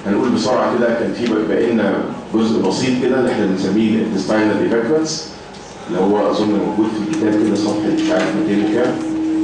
هنقول بسرعه كده كان في بقى لنا جزء بسيط كده اللي احنا بنسميه الانتستاينال ايفاكوانس اللي هو اظن موجود في الكتاب كده صفحه مش عارف 200 وكام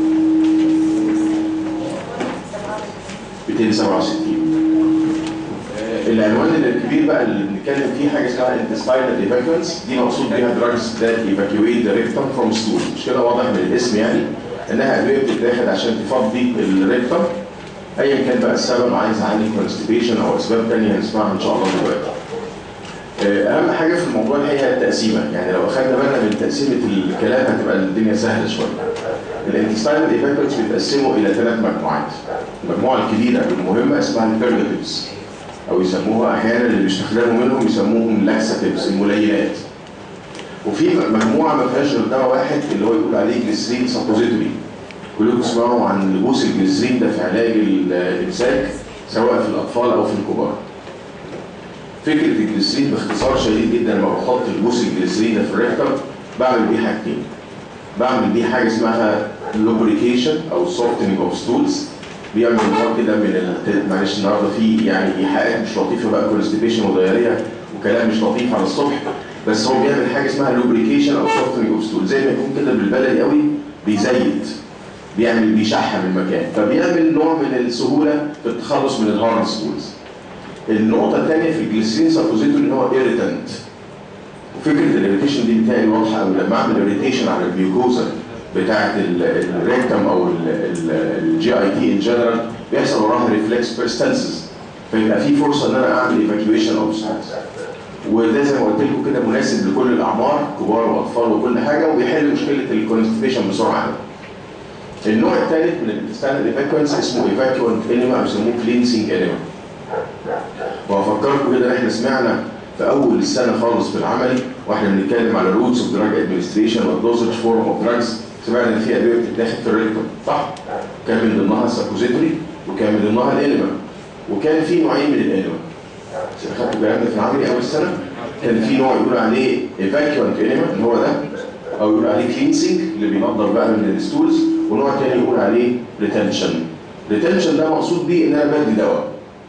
267 العنوان الكبير بقى اللي بنتكلم فيه حاجه اسمها intestinal evacuants دي مقصود بيها drugs that evacuate the rectum from stool مش كده واضح من الاسم يعني انها ادويه بتتاخد عشان تفضي الريكتم ايا كان بقى السبب عايز اعالج كونستيبيشن او اسباب ثانيه هنسمعها ان شاء الله دلوقتي. اهم حاجه في الموضوع الحقيقه هي التقسيمه يعني لو اخذنا بالنا من تقسيمه الكلام هتبقى الدنيا سهله شويه. الانتستاينال ايفاكوتس بيتقسموا الى ثلاث مجموعات. المجموعه الكبيره المهمه اسمها البيرجاتيفز او يسموها احيانا اللي بيستخدموا منهم يسموهم لاكساتيفز الملينات. وفي مجموعه ما فيهاش غير دواء واحد اللي هو يقول عليه جليسرين سابوزيتوري. كلكم تسمعوا عن لبوس الجليسرين ده في علاج الامساك سواء في الاطفال او في الكبار. فكره الجليسرين باختصار شديد جدا لما بحط لبوس الجليسرين ده في الريكتم بعمل بيه حاجتين. بعمل بيه حاجه اسمها لوبريكيشن او سورتنج اوف ستولز بيعمل نوع كده من معلش النهارده في يعني ايحاءات مش لطيفه بقى كونستيبيشن ودياريه وكلام مش لطيف على الصبح بس هو بيعمل حاجه اسمها لوبريكيشن او سورتنج اوف ستول زي ما يكون كده بالبلدي قوي بيزيت بيعمل بيشحم المكان فبيعمل نوع من السهوله في التخلص من الهارد ستولز النقطه الثانيه في الجليسرين سابوزيتوري ان هو ايريتنت وفكره الاريتيشن دي بتاعي واضحه قوي لما اعمل اريتيشن على الجلوكوزا بتاعت الريكتم او الجي اي تي ان جنرال بيحصل وراها ريفلكس بيرستنسز فيبقى في فرصه ان انا اعمل ايفاكيويشن اوف ستولز وده زي ما قلت لكم كده مناسب لكل الاعمار كبار واطفال وكل حاجه وبيحل مشكله الكونستيبيشن بسرعه النوع الثالث من الانتستانال ايفاكوانس اسمه ايفاكوانت انيما او بيسموه كلينسنج انيما وهفكركم كده احنا سمعنا في اول السنه خالص في العملي واحنا بنتكلم على روتس اوف دراج ادمنستريشن والدوزج فورم اوف دراجز سمعنا ان في ادويه بتتاخد في الريكتوم صح؟ كان من ضمنها السابوزيتوري وكان من ضمنها الانيما وكان في نوعين من الانيما خدتوا الكلام ده في العملي اول سنه كان في نوع يقول عليه ايفاكيوانت انيما اللي هو ده او يقول عليه كلينسنج اللي بينضف بقى من الستولز ونوع تاني يقول عليه ريتنشن ريتنشن ده مقصود بيه ان انا بدي دواء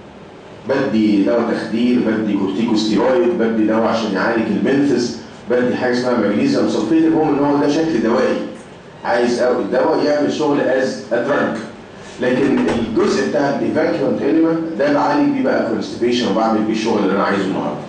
بدي دواء تخدير بدي كورتيكوستيرويد بدي دواء عشان يعالج المنفس بدي حاجه اسمها مغنيسيوم سلفيت المهم ان هو ده شكل دوائي عايز الدواء يعمل شغل از ادرج لكن الجزء بتاع الايفاكيوانت انيما ده بعالج بيه بقى كونستيبيشن وبعمل بيه الشغل اللي انا عايزه النهارده.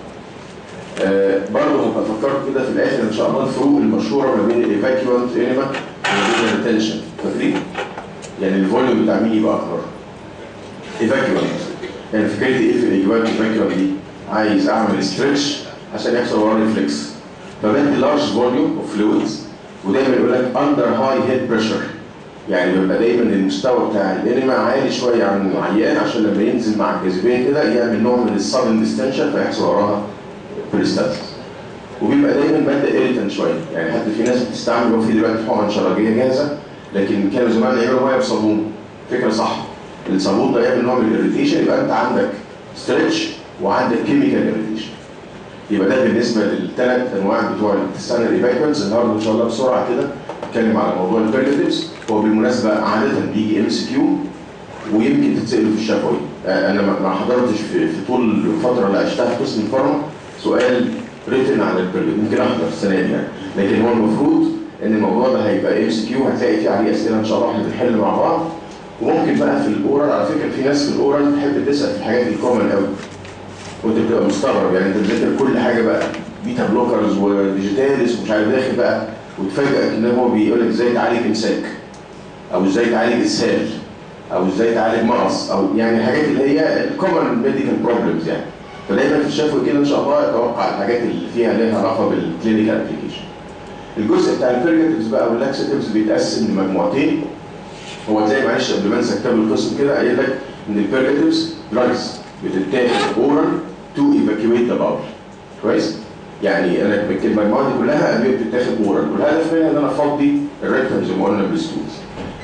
آه برضه هبقى افكركم كده في الاخر ان شاء الله الفروق المشهوره ما بين الايفاكيوانت انيما وما بين الريتنشن فاكرين؟ يعني الفوليوم بتاع مين يبقى اكبر؟ ايفاكيوانت يعني فكرتي ايه في الايفاكيوانت دي؟ عايز اعمل ستريتش عشان يحصل وراه ريفلكس فبدي لارج فوليوم اوف فلويدز ودايما يقول لك اندر هاي هيد بريشر يعني بيبقى دايما المستوى بتاع الانيما عالي شويه عن العيان عشان لما ينزل مع الجاذبيه كده يعمل نوع من السادن ديستنشن فيحصل وراها بريستاتس وبيبقى دايما ماده ايريتنت شويه يعني حتى في ناس بتستعمل وفي دلوقتي حقن شرجيه جاهزه لكن كانوا زمان يعملوا ميه بصابون فكره صح الصابون ده يعمل نوع من الاريتيشن يبقى انت عندك ستريتش وعندك كيميكال اريتيشن يبقى ده بالنسبه للثلاث انواع بتوع الستاندرد ايفاكوانس النهارده ان شاء الله بسرعه كده نتكلم على موضوع البيرليتيفز هو بالمناسبه عاده بيجي ام سي كيو ويمكن تتسال في الشفوي انا ما حضرتش في, في طول الفتره اللي عشتها في قسم الفارما سؤال ريتن عن البيرليتيف يمكن احضر السنه دي يعني لكن هو المفروض ان الموضوع ده هيبقى ام سي كيو هتلاقي فيه عليه اسئله ان شاء الله احنا بنحل مع بعض وممكن بقى في الاورال على فكره في ناس في الاورال تحب تسال في الحاجات الكومن قوي وانت بتبقى مستغرب يعني انت بتذاكر كل حاجه بقى بيتا بلوكرز وديجيتاليس ومش عارف داخل بقى وتفاجئ ان هو بيقول لك ازاي تعالج امساك او ازاي تعالج اسهال او ازاي تعالج مغص او يعني الحاجات اللي هي الكومن ميديكال بروبلمز يعني فدايما في الشفوي كده ان شاء الله اتوقع الحاجات اللي فيها لها علاقه بالكلينيكال ابلكيشن. الجزء بتاع البيرجاتيفز بقى واللاكسيتيفز بيتقسم لمجموعتين هو زي معلش قبل ما انسى كتاب القسم كده قايل لك ان البيرجاتيفز دراجز بتتاخد اورال تو ايفاكيويت ذا باول كويس؟ يعني انا المجموعه دي كلها ادويه بتتاخد اورال والهدف منها ان انا افضي الريكتم زي ما قلنا بالستولز.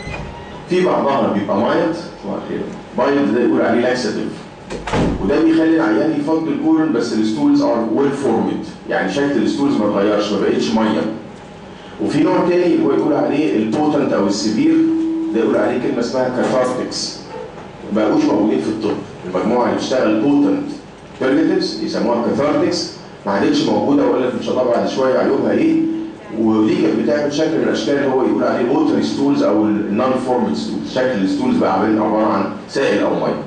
في بعضها بيبقى مايلد صباح الخير مايلد ده يقول عليه لاكساتيف وده بيخلي العيان يفضي الاورال بس الستولز ار ويل فورمد يعني شكل الستولز ما اتغيرش ما بقتش ميه. وفي نوع تاني اللي هو يقول عليه البوتنت او السيفير ده يقول عليه كلمه اسمها كاتارتكس ما بقوش موجودين في الطب المجموعه اللي بتشتغل بوتنت بيرجيتيفز يسموها كاثارتكس ما عادتش موجوده واقول لك ان شاء الله بعد شويه عيوبها ايه ودي كانت بتعمل شكل من الاشكال اللي هو يقول عليه ووتر ستولز او النون فورمال ستولز شكل الستولز بقى عباره عن سائل او ميه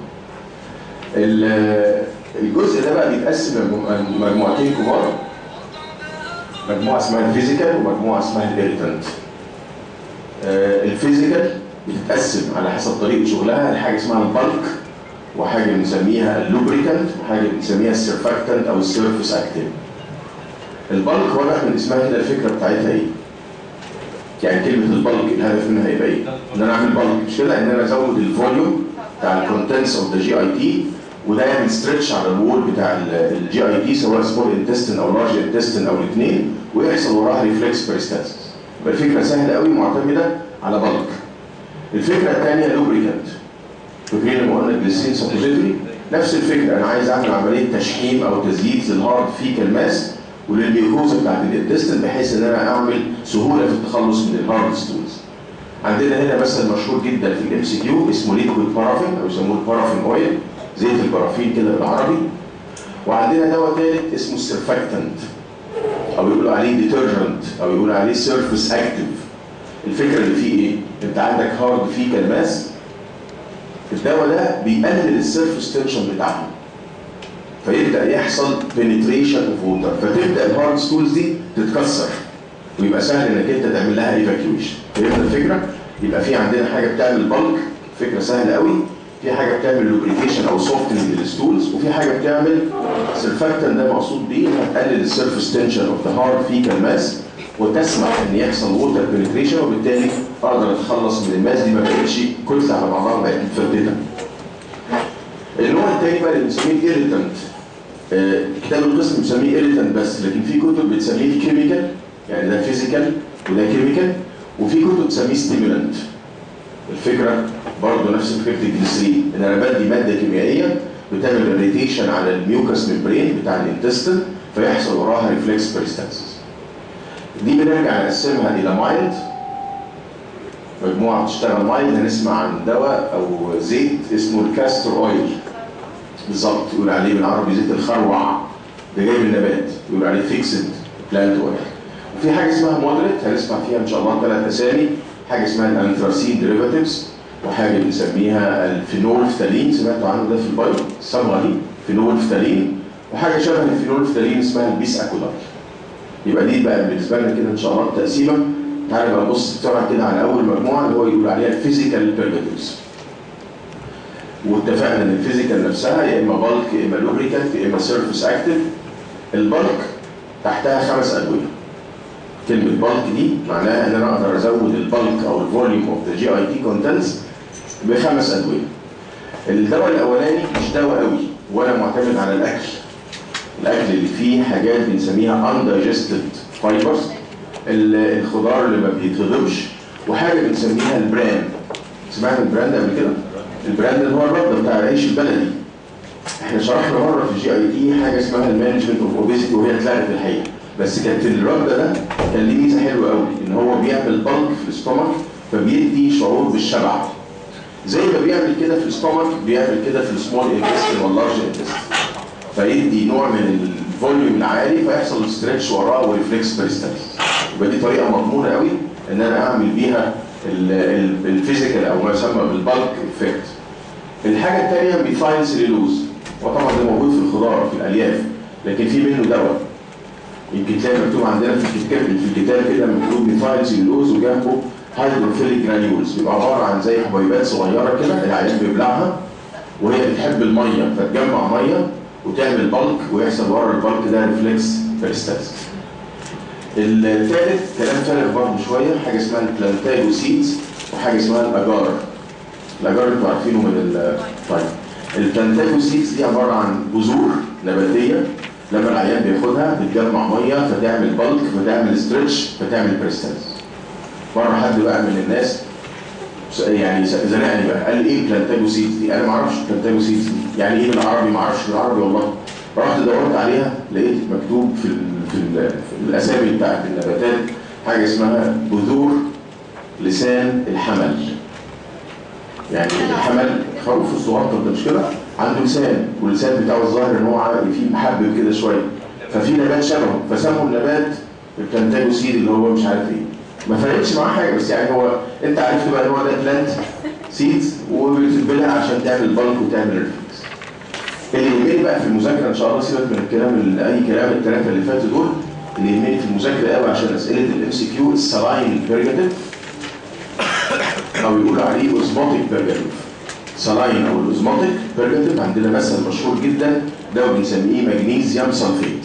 الجزء ده بقى بيتقسم لمجموعتين كبار مجموعه اسمها الفيزيكال ومجموعه اسمها الاريتنت الفيزيكال بتتقسم على حسب طريقه شغلها لحاجه اسمها البلك وحاجه بنسميها اللوبريكانت وحاجه بنسميها السيرفاكتنت او السيرفيس اكتيف البلك واضح من اسمها كده الفكره بتاعتها ايه يعني كلمه البلك الهدف منها هيبقى ايه ان انا اعمل بلك مش كده ان انا ازود الفوليوم بتاع الكونتنتس اوف ذا جي اي تي وده يعمل ستريتش على الوول بتاع الجي اي تي سواء سمول انتستين او لارج انتستين او الاثنين ويحصل وراها ريفلكس بريستاسيس يبقى الفكره سهله قوي معتمده على بلك الفكره الثانيه لوبريكانت فاكرين لما قلنا الجليسين سبوزيتوري نفس الفكره انا عايز اعمل عمليه تشحيم او تزييد للهارد فيكال ماس وللميوكوزا بتاعت الانتستين بحيث ان انا اعمل سهوله في التخلص من الهارد ستولز عندنا هنا مثل مشهور جدا في الام سي كيو اسمه ليكويد بارافين او يسموه البارافين اويل زيت البرافين كده بالعربي وعندنا دواء ثالث اسمه السيرفاكتنت او يقولوا عليه ديترجنت او يقولوا عليه سيرفيس اكتيف الفكره اللي فيه ايه؟ انت عندك هارد فيكال ماس الدواء ده بيقلل السيرفيس تنشن بتاعها فيبدا يحصل بنتريشن اوف ووتر فتبدا الهارد ستولز دي تتكسر ويبقى سهل انك انت تعمل لها ايفاكيويشن فهمت الفكره؟ يبقى في عندنا حاجه بتعمل بلك فكره سهله قوي في حاجه بتعمل لوبريكيشن او سوفتنج للستولز وفي حاجه بتعمل سيرفاكتن ده مقصود بيه انها تقلل السيرفيس تنشن اوف ذا هارد فيكال ماس وتسمح ان يحصل ووتر بنتريشن وبالتالي اقدر اتخلص من الماس دي ما بقتش كتله على بعضها بقت متفتته. النوع الثاني بقى اللي بنسميه ايريتنت آه كتاب القسم بنسميه ايريتنت بس لكن في كتب بتسميه كيميكال يعني ده فيزيكال وده كيميكال وفي كتب تسميه ستيمولانت الفكره برضه نفس فكره الجليسرين ان انا بدي ماده كيميائيه بتعمل اريتيشن على الميوكس ميمبرين بتاع الانتستين فيحصل وراها ريفلكس بريستاسيس دي بنرجع نقسمها الى مايلد مجموعه بتشتغل مايلد هنسمع عن دواء او زيت اسمه الكاستر اويل بالظبط يقول عليه بالعربي زيت الخروع ده جاي من النبات يقول عليه فيكسد بلانت اويل وفي حاجه اسمها مودريت هنسمع فيها ان شاء الله ثلاث اسامي حاجه اسمها الانثراسين ديريفاتيفز وحاجه بنسميها الفينولفتالين سمعتوا عنه ده في البايو الصبغه دي فينولفتالين وحاجه شبه الفينولفتالين اسمها البيس اكولار يبقى دي بقى بالنسبه لنا كده ان شاء الله التقسيمه تعالى بقى نبص بسرعه كده على اول مجموعه اللي هو يقول عليها الفيزيكال بيرجاتيفز واتفقنا ان الفيزيكال نفسها يا اما بالك يا اما لوبريكانت يا اما سيرفيس اكتف البالك تحتها خمس ادويه كلمه بالك دي معناها ان انا اقدر ازود البالك او الفوليوم اوف ذا جي اي تي كونتنتس بخمس ادويه الدواء الاولاني مش دواء قوي ولا معتمد على الاكل الاكل اللي فيه حاجات بنسميها undigested fibers الخضار اللي ما بيتهضمش وحاجه بنسميها البران سمعت البراند قبل كده؟ البراند اللي هو الرده بتاع العيش البلدي احنا شرحنا مره في الجي اي تي حاجه اسمها المانجمنت اوف اوبيسيتي وهي اتلغت الحقيقه بس كانت الرده ده كان ليه ميزه حلوه قوي ان هو بيعمل بلك في الاستومك فبيدي شعور بالشبع زي ما بيعمل كده في الاستومك بيعمل كده في السمول انتستين واللارج انتستين فيدي نوع من الفوليوم العالي فيحصل ستريتش وراه وريفلكس بريستالز يبقى دي طريقه مضمونه قوي ان انا اعمل بيها الفيزيكال او ما يسمى بالبلك افكت الحاجه الثانيه ميثايل سيلولوز وطبعا ده موجود في الخضار في الالياف لكن في منه دواء يمكن تلاقي مكتوب عندنا في الكتاب في الكتاب كده مكتوب ميثايل سيلولوز وجنبه هيدروفيليك جرانيولز بيبقى عباره عن زي حبيبات صغيره كده العيان بيبلعها وهي بتحب الميه فتجمع ميه وتعمل بلك ويحصل ورا البلك ده ريفلكس بريستالز الثالث كلام فارغ برضه شويه حاجه اسمها البلانتايوسيدز وحاجه اسمها الاجار الاجار انتوا عارفينه من ال طيب البلانتايوسيدز دي عباره عن بذور نباتيه لما العيان بياخدها بتجمع ميه فتعمل بلك فتعمل ستريتش فتعمل بريستالز مره حد بقى من الناس يعني زنقني بقى قال لي ايه البلانتاجوسيدز دي؟ انا ما اعرفش البلانتاجوسيدز دي، يعني ايه بالعربي ما اعرفش بالعربي والله. رحت دورت عليها لقيت مكتوب في ال في, ال في الاسامي بتاعت النباتات حاجه اسمها بذور لسان الحمل. يعني الحمل خروف الصغير ده مش كده؟ عنده لسان واللسان بتاعه الظاهر ان هو عمل فيه محبب كده شويه ففي نبات شبهه فسموا النبات البلانتاجو سيد اللي هو مش عارف ايه ما فرقتش معاه حاجه بس يعني هو انت عرفت بقى ان هو ده بلانت سيدز وبتقبلها عشان تعمل بالك وتعمل ريفلكس اللي يهمني بقى في المذاكره ان شاء الله سيبك من الكلام ال- اي كلام الثلاثه اللي فاتوا دول اللي يهمني في المذاكره قوي عشان اسئله الام سي كيو السلاين البيرجاتيف او يقولوا عليه اوزموتيك بيرجاتيف سلاين او الاوزموتيك بيرجاتيف عندنا مثل مشهور جدا ده بنسميه مغنيسيوم سلفيت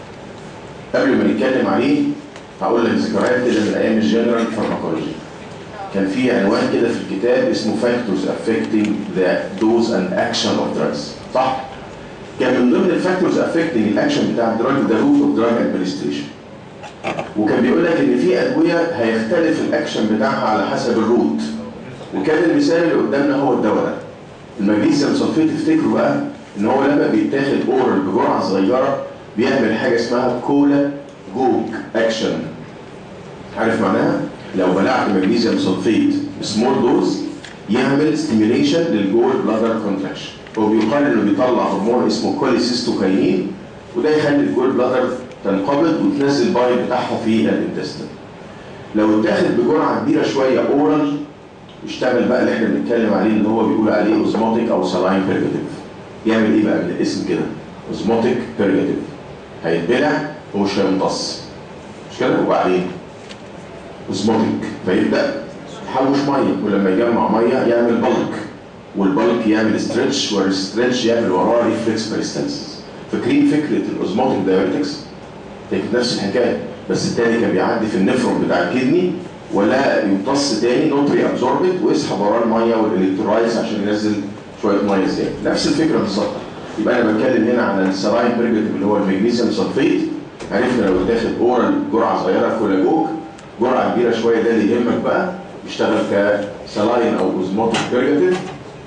قبل ما نتكلم عليه هقول لك ذكريات كده من ايام الجنرال فارماكولوجي كان في عنوان كده في الكتاب اسمه Factors Affecting the Dose and Action of Drugs صح؟ كان من ضمن الفاكتورز افكتنج الاكشن بتاع الدراج ده روت اوف دراج ادمنستريشن وكان بيقول لك ان في ادويه هيختلف الاكشن بتاعها على حسب الروت وكان المثال اللي قدامنا هو الدواء ده المغنيسيوم سلفيت افتكروا بقى ان هو لما بيتاخد اورال بجرعه صغيره بيعمل حاجه اسمها كولا جوج اكشن عارف معناها؟ لو بلعت مغنيسيوم سلفيت بسمول دوز يعمل ستيميوليشن للجول بلادر كونتراكشن هو بيقال انه بيطلع هرمون اسمه كوليسيستوكاينين وده يخلي الجول بلادر تنقبض وتنزل البايل بتاعها في الانتستين لو اتاخد بجرعه كبيره شويه اورال يشتغل بقى اللي احنا بنتكلم عليه اللي هو بيقول عليه اوزموتيك او سلاين بيرجاتيف يعمل ايه بقى من الاسم كده اوزموتيك بيرجاتيف هيتبلع ومش هيمتص مش كده وبعدين اوزموتيك فيبدا يحوش ميه ولما يجمع ميه يعمل بلك والبلك يعمل ستريتش والستريتش يعمل وراه ريفلكس بريستنس فاكرين فكره الاوزموتيك دايوريتكس كانت نفس الحكايه بس التاني كان بيعدي في النفرون بتاع الكدني ولا يمتص تاني نوتري ابزوربت ويسحب وراه الميه والالكترولايز عشان ينزل شويه ميه زياده نفس الفكره بالظبط يبقى انا بتكلم هنا على السراين بريجاتيف اللي هو المغنيسيوم سلفيت عرفنا لو تاخد اورال جرعه صغيره كولاجوك جرعه كبيره شويه ده اللي يهمك بقى يشتغل كسلاين او اوزموتيك بيرجاتيف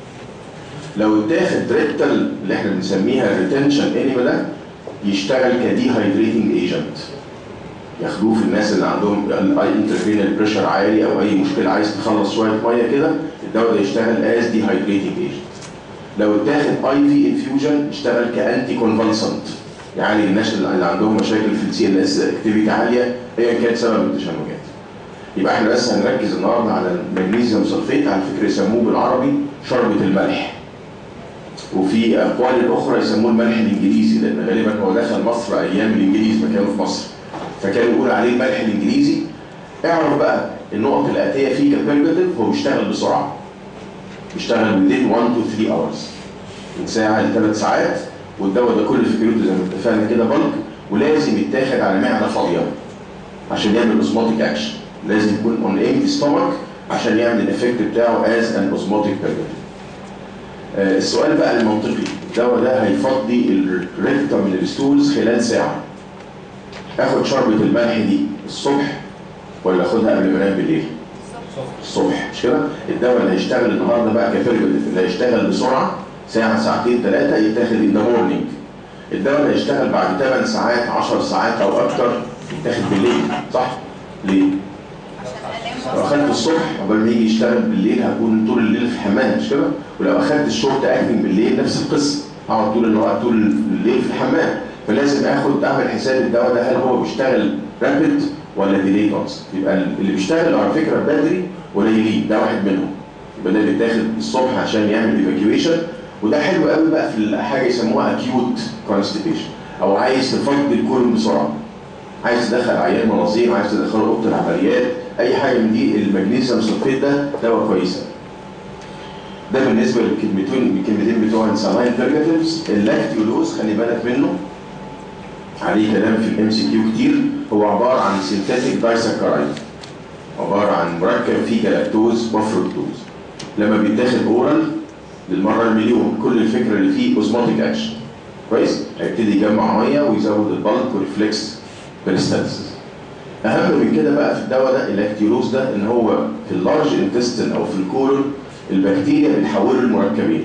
لو اتاخد ريتال اللي احنا بنسميها الريتنشن انيما ده يشتغل كدي هايدريتنج ايجنت ياخدوه في الناس اللي عندهم الاي انترفينال بريشر عالي او اي مشكله عايز تخلص شويه ميه كده الدواء ده يشتغل از دي هايدريتنج ايجنت لو اتاخد اي في انفيوجن يشتغل كانتي كونفالسنت يعني الناس اللي عندهم مشاكل في السي ان اس اكتيفيتي عاليه ايا كان سبب التشنجات يبقى احنا بس هنركز النهارده على المغنيسيوم سلفيت على فكره يسموه بالعربي شربة الملح وفي اقوال اخرى يسموه الملح الانجليزي لان غالبا هو دخل مصر ايام الانجليز ما كانوا في مصر فكانوا يقول عليه الملح الانجليزي اعرف بقى النقط الاتيه فيه كبيرجاتيف هو بيشتغل بسرعه بيشتغل within 1 to 3 hours من ساعه لثلاث ساعات والدواء ده كل فكرته زي ما اتفقنا كده بلك ولازم يتاخد على معده فاضيه عشان يعمل اوزموتيك اكشن لازم يكون اون ايم ستومك عشان يعمل الايفكت بتاعه از ان اوزموتيك بيرجاتيف آه السؤال بقى المنطقي الدواء ده هيفضي الريكتم من الستولز خلال ساعه اخد شربة الملح دي الصبح ولا اخدها قبل ما انام بالليل؟ الصبح مش كده؟ الدواء اللي هيشتغل النهارده بقى كبيرجاتيف اللي هيشتغل بسرعه ساعه ساعتين ثلاثه يتاخد ان ذا مورنينج الدواء اللي هيشتغل بعد 8 ساعات 10 ساعات او اكتر يتاخد بالليل صح؟ ليه؟ لو اخدت الصبح قبل ما يجي يشتغل بالليل هكون طول الليل في الحمام مش كده؟ ولو اخدت الشورت اكتنج بالليل نفس القصه هقعد طول النهار طول الليل في الحمام فلازم اخد اعمل حساب الدواء ده هل هو بيشتغل رابيد ولا ديلي اونست يبقى اللي بيشتغل على فكره بدري قليلين ده واحد منهم يبقى ده بيتاخد الصبح عشان يعمل ايفاكيويشن وده حلو قوي بقى في حاجه يسموها اكيوت كونستيبيشن او عايز تفضي الكولون بسرعه عايز تدخل عيان مناظير عايز تدخله اوضه العمليات اي حاجه من دي المغنيسيوم سلفيت ده دواء كويسه ده بالنسبه للكلمتين الكلمتين بتوع السلاين بيرجاتيفز اللاكتيولوز خلي بالك منه عليه كلام في الام سي كيو كتير هو عباره عن سينثيتيك دايسكرايد عباره عن مركب فيه جلاكتوز وفركتوز لما بيتاخد اورال للمره المليون كل الفكره اللي فيه اوزموتيك اكشن كويس هيبتدي يجمع ميه ويزود البلك وريفلكس بيرستانسز اهم من كده بقى في الدواء ده اللاكتيولوز ده ان هو في اللارج انتستين او في الكولون البكتيريا بتحوله لمركبين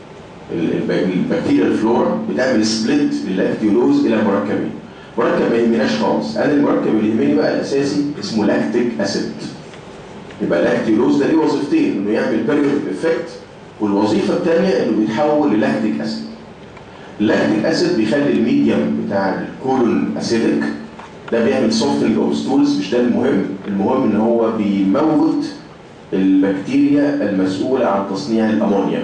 البكتيريا الفلورا بتعمل سبليت للاكتيولوز الى مركبين مركب ما يهمناش خالص انا المركب اللي يهمني بقى الاساسي اسمه لاكتيك اسيد يبقى اللاكتيولوز ده ليه وظيفتين انه يعمل بيريود افكت والوظيفه الثانيه انه بيتحول للاكتيك اسيد اللاكتيك اسيد بيخلي الميديم بتاع الكولون اسيدك ده بيعمل سوفتنج اوف ستولز مش ده المهم المهم ان هو بيموت البكتيريا المسؤوله عن تصنيع الامونيا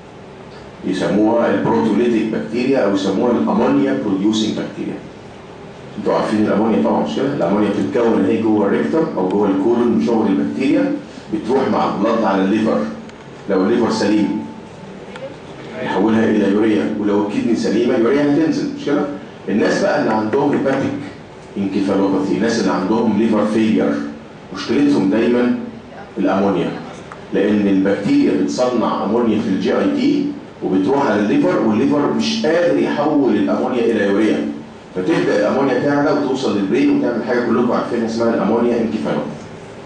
يسموها البروتوليتيك بكتيريا او يسموها الامونيا بروديوسنج بكتيريا انتوا عارفين الامونيا طبعا مش كده الامونيا بتتكون اهي جوه الريكتم او جوه الكولون من شغل البكتيريا بتروح مع البلد على الليفر لو الليفر سليم يحولها الى يوريا ولو الكدني سليمه يوريا هتنزل مش كده الناس بقى اللي عندهم هيباتيك انكفالوباثي الناس اللي عندهم ليفر فيلير مشكلتهم دايما الامونيا لان البكتيريا بتصنع امونيا في الجي اي تي وبتروح على الليفر والليفر مش قادر يحول الامونيا الى يوريا فتبدا الامونيا تعلى وتوصل للبرين وتعمل حاجه كلكم عارفينها اسمها الامونيا انكفالوباثي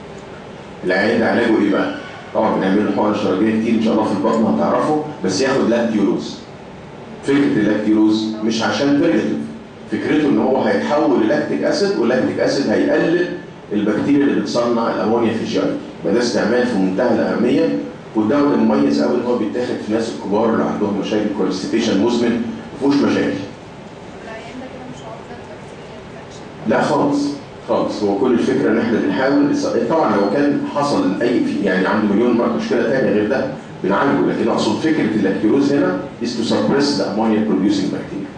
العيان ده علاجه ايه بقى؟ طبعا بنعمل له حقن شرجيه كتير ان شاء الله في البطن هتعرفوا بس ياخد لاكتيولوز فكره اللاكتيولوز مش عشان بيرجتيف فكرته ان هو هيتحول للاكتيك اسيد واللاكتيك اسيد هيقلل البكتيريا اللي بتصنع الامونيا في الجي يبقى ده استعمال في منتهى الاهميه والدواء ده مميز قوي ان هو بيتاخد في الناس الكبار اللي عندهم مشاكل كونستيبيشن مزمن ما فيهوش مشاكل العيان ده كده مش عارضة بكتيريا انفكشن لا خالص خالص هو كل الفكره ان احنا بنحاول طبعا لو كان حصل اي في يعني عنده مليون مرة مشكله ثانيه غير ده بنعالجه لكن اقصد فكره اللاكتيروز هنا is to suppress the ammonia producing bacteria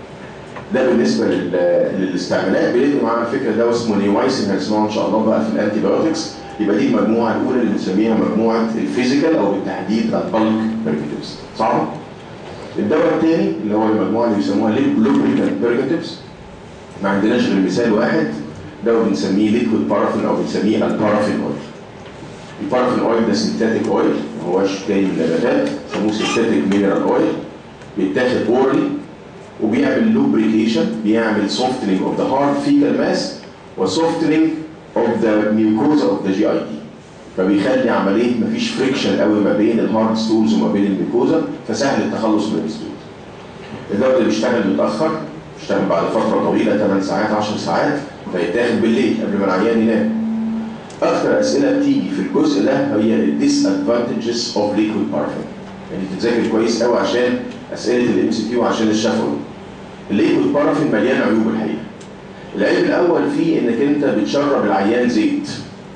ده بالنسبه لل- للاستعمالات بيدي معانا فكره ده اسمه نيوايسن هنسمعه ان شاء الله بقى في الانتي بايوتكس يبقى دي المجموعه الاولى اللي بنسميها مجموعه الفيزيكال او بالتحديد البلك بيرجيتيفز صح؟ الدواء الثاني اللي هو المجموعه اللي بيسموها لوبريكانت بيرجيتيفز ما عندناش غير مثال واحد ده بنسميه ليكويد بارافين او بنسميه البارافين اويل البارافين اويل ده سينثيتيك اويل ما هوش جاي من النباتات يسموه سينثيتيك مينرال اويل بيتاخد اورالي وبيعمل لوبريكيشن بيعمل سوفتنينج اوف ذا هارد فيكال ماس وسوفتنينج اوف ذا ميوكوزا اوف ذا جي اي تي فبيخلي عمليه مفيش فريكشن قوي ما بين الهارد ستولز وما بين الميوكوزا فسهل التخلص من الستولز الدواء ده بيشتغل متاخر بيشتغل بعد فتره طويله 8 ساعات 10 ساعات فيتاخد بالليل قبل ما العيان ينام اكتر اسئله بتيجي في الجزء ده هي الديس ادفانتجز اوف ليكويد بارفين يعني تتذاكر كويس قوي عشان اسئله الام سي كيو وعشان الشفوي الليكويد بارفين مليان عيوب الحقيقه العيب الاول فيه انك انت بتشرب العيان زيت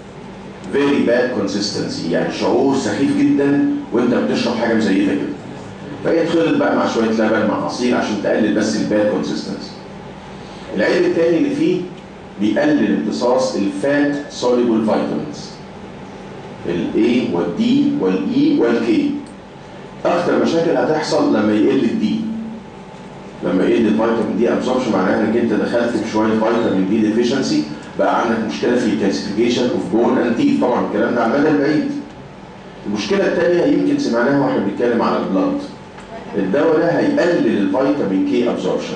very bad consistency يعني شعور سخيف جدا وانت بتشرب حاجه مزيته كده فهي تخلط بقى مع شويه لبن مع عصير عشان تقلل بس الباد كونسيستنسي العيب الثاني اللي فيه بيقلل امتصاص الفات soluble فيتامينز الاي والدي والاي والكي اكتر مشاكل هتحصل لما يقل الدي لما يقل الفيتامين دي ابزوربشن معناها انك انت دخلت بشويه فيتامين دي ديفيشنسي بقى عندك مشكله في كالسيفيكيشن اوف بون اند تيث طبعا الكلام ده على المدى البعيد المشكله الثانيه يمكن سمعناها واحنا بنتكلم على البلاد الدواء ده هيقلل الفيتامين كي ابزوربشن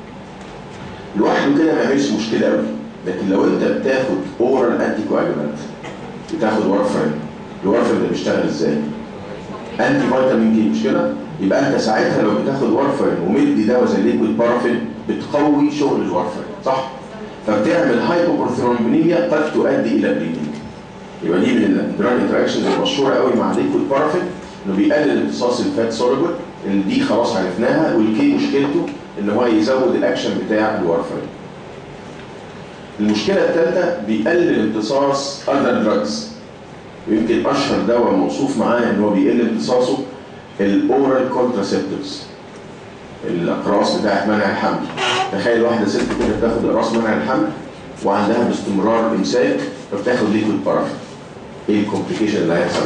لوحده كده ما يعملش مشكله قوي لكن لو انت بتاخد اورال انتي كواجولانت بتاخد وارفرين الوارفرين ده بيشتغل ازاي؟ انتي فيتامين كي مش كده؟ يبقى انت ساعتها لو بتاخد وارفرين ومدي دواء زي ليكويد بارافين بتقوي شغل الوارفرين صح؟ فبتعمل هايبوبروثرومبينيميا قد تؤدي الى بليدنج يبقى دي من الدراج انتراكشنز المشهوره قوي مع ليكويد بارافين انه بيقلل امتصاص الفات سوليبل اللي دي خلاص عرفناها والكي مشكلته ان هو يزود الاكشن بتاع الوارفرين المشكله الثالثه بيقلل امتصاص اذر دراجز ويمكن اشهر دواء موصوف معاه ان هو بيقل امتصاصه الاورال كونتراسبتيفز الاقراص بتاعت منع الحمل تخيل واحده ست كده بتاخد اقراص منع الحمل وعندها باستمرار امساك فبتاخد ليكويد بارافين ايه الكومبليكيشن اللي هيحصل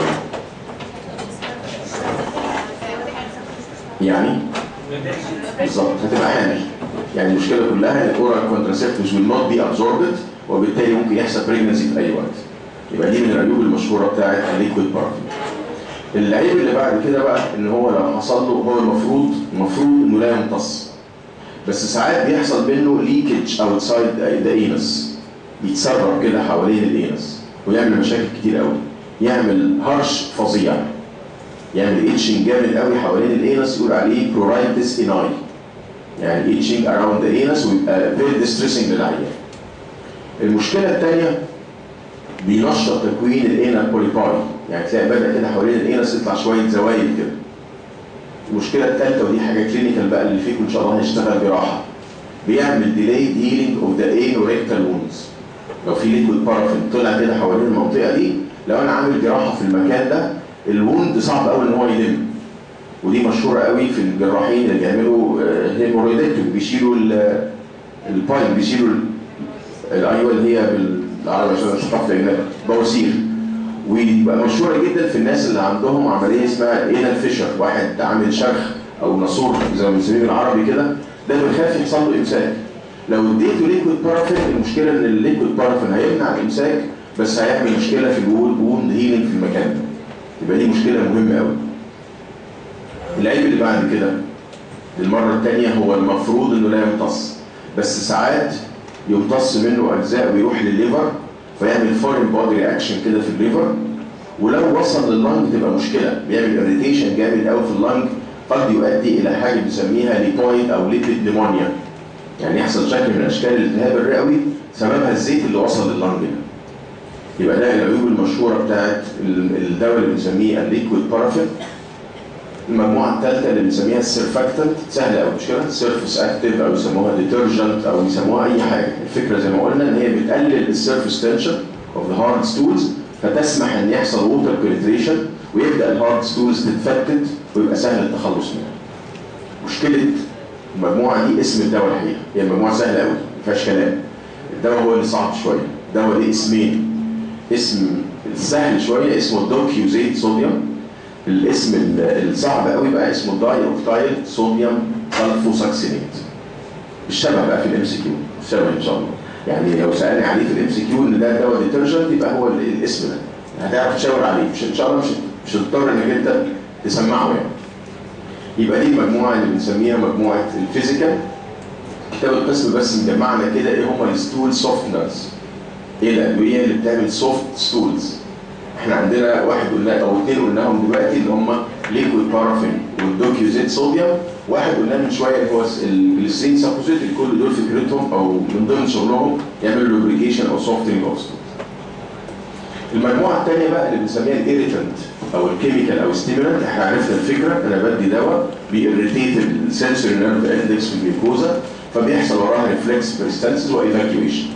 يعني بالظبط هتبقى حامل يعني المشكله كلها ان الاورال كونتراسبتيفز will not be absorbed وبالتالي ممكن يحصل بريجنسي في اي وقت يبقى دي من العيوب المشهوره بتاعت الليكويد بارافين العيب اللي بعد كده بقى ان هو لو حصل له هو المفروض المفروض انه لا يمتص بس ساعات بيحصل منه ليكج اوتسايد ذا اينس يتسرب كده حوالين الانس ويعمل مشاكل كتير قوي يعمل هرش فظيع يعمل اتشنج جامد قوي حوالين الانس يقول عليه برورايتس اناي يعني اتشنج اراوند ذا انس ويبقى فيري ديستريسنج للعيان المشكله الثانيه بينشط تكوين الانال بوليباي يعني تلاقي بدا كده حوالين الانس يطلع شويه زوايد كده المشكله الثالثه ودي حاجه كلينيكال بقى اللي فيكم ان شاء الله هيشتغل جراحه بيعمل ديلاي هيلينج اوف ذا انو ريكتال وونز لو في ليكويد بارافين طلع كده حوالين المنطقه دي لو انا عامل جراحه في المكان ده الوند صعب قوي ان هو يلم ودي مشهوره قوي في الجراحين اللي بيعملوا هيمورويدكتوم بيشيلوا ال- البايب بيشيلوا ال- الايوه اللي هي بالعربي عشان ثقافه الاجنبي بواسير ويبقى مشهوره جدا في الناس اللي عندهم عمليه اسمها اينال فيشر واحد عامل شرخ او ناسور زي ما بنسميه بالعربي كده ده بنخاف يحصل له امساك لو اديته ليكويد بارافين المشكله ان الليكويد بارافين هيمنع الامساك بس هيعمل مشكله في الوود ووند هيلينج في المكان ده يبقى دي مشكله مهمه قوي العيب اللي بعد كده للمره الثانيه هو المفروض انه لا يمتص بس ساعات يمتص منه اجزاء ويروح للليفر فيعمل فورين بودي رياكشن كده في الليفر ولو وصل لللنج تبقى مشكله بيعمل اريتيشن جامد قوي في اللنج قد يؤدي الى حاجه بنسميها ليبويد او ليبيد نيمونيا يعني يحصل شكل من اشكال الالتهاب الرئوي سببها الزيت اللي وصل لللنج ده يبقى ده العيوب المشهوره بتاعت ال- الدواء اللي بنسميه الليكويد بارافين المجموعه الثالثه اللي بنسميها السيرفاكتنت سهله قوي مش كده سيرفس اكتيف او يسموها ديترجنت او يسموها اي حاجه الفكره زي ما قلنا ان هي بتقلل السيرفس تنشن اوف ذا هارد ستولز فتسمح ان يحصل ووتر بنتريشن ويبدا الهارد ستولز تتفتت ويبقى سهل التخلص منها مشكله المجموعه دي اسم الدواء الحقيقه هي المجموعه سهله قوي ما فيهاش كلام الدواء هو اللي صعب شويه الدواء ليه اسمين اسم السهل شويه اسمه دوكيوزيت صوديوم الاسم ال- الصعب قوي بقى اسمه داي اوكتايل صوديوم سلفوساكسينيت الشبه بقى في الام سي كيو الشبه ان شاء الله يعني لو سالني عليه في الام سي كيو ان ده دواء ديترجنت يبقى هو ال- الاسم ده هتعرف تشاور عليه مش ان شاء الله مش مش هتضطر انك انت تسمعه يعني يبقى دي المجموعه اللي بنسميها مجموعه الفيزيكال كتاب القسم بس مجمعنا كده ايه هم الستول سوفتنرز ايه الادويه اللي بتعمل سوفت ستولز احنا عندنا واحد قلنا او اثنين قلناهم دلوقتي اللي هم ليكويد بارافين والدوكيوزيت صوديوم واحد قلناه من شويه اللي هو الجليسرين سابوزيت كل دول فكرتهم او من ضمن شغلهم يعملوا لوبريكيشن او سوفتنج اوف المجموعه الثانيه بقى اللي بنسميها الايريتنت او الكيميكال او ستيمولانت احنا عرفنا الفكره انا بدي دواء بيريتيت السنسوري نيرف اندكس في الميكوزا فبيحصل وراها ريفلكس بريستانسز وايفاكيويشن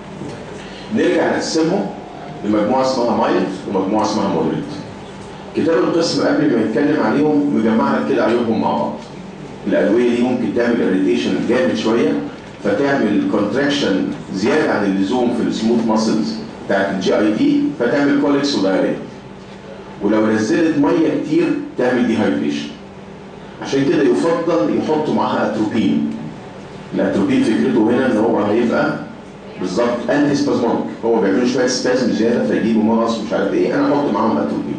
نرجع نقسمهم لمجموعه اسمها مايلد ومجموعه اسمها مودريت كتاب القسم قبل ما يتكلم عليهم مجمع لك كده عليهم مع بعض الادويه دي ممكن تعمل اريتيشن جامد شويه فتعمل كونتراكشن زياده عن اللزوم في السموث ماسلز بتاعت الجي اي دي فتعمل كوليكس ودايريا ولو نزلت ميه كتير تعمل ديهايدريشن عشان كده يفضل يحطوا معاها اتروبين الاتروبين فكرته هنا ان هو هيبقى بالظبط انتي سبازمونيك هو بيعملوا شويه سبازم زياده فيجيبوا مغص ومش عارف ايه انا احط معاهم اتروبين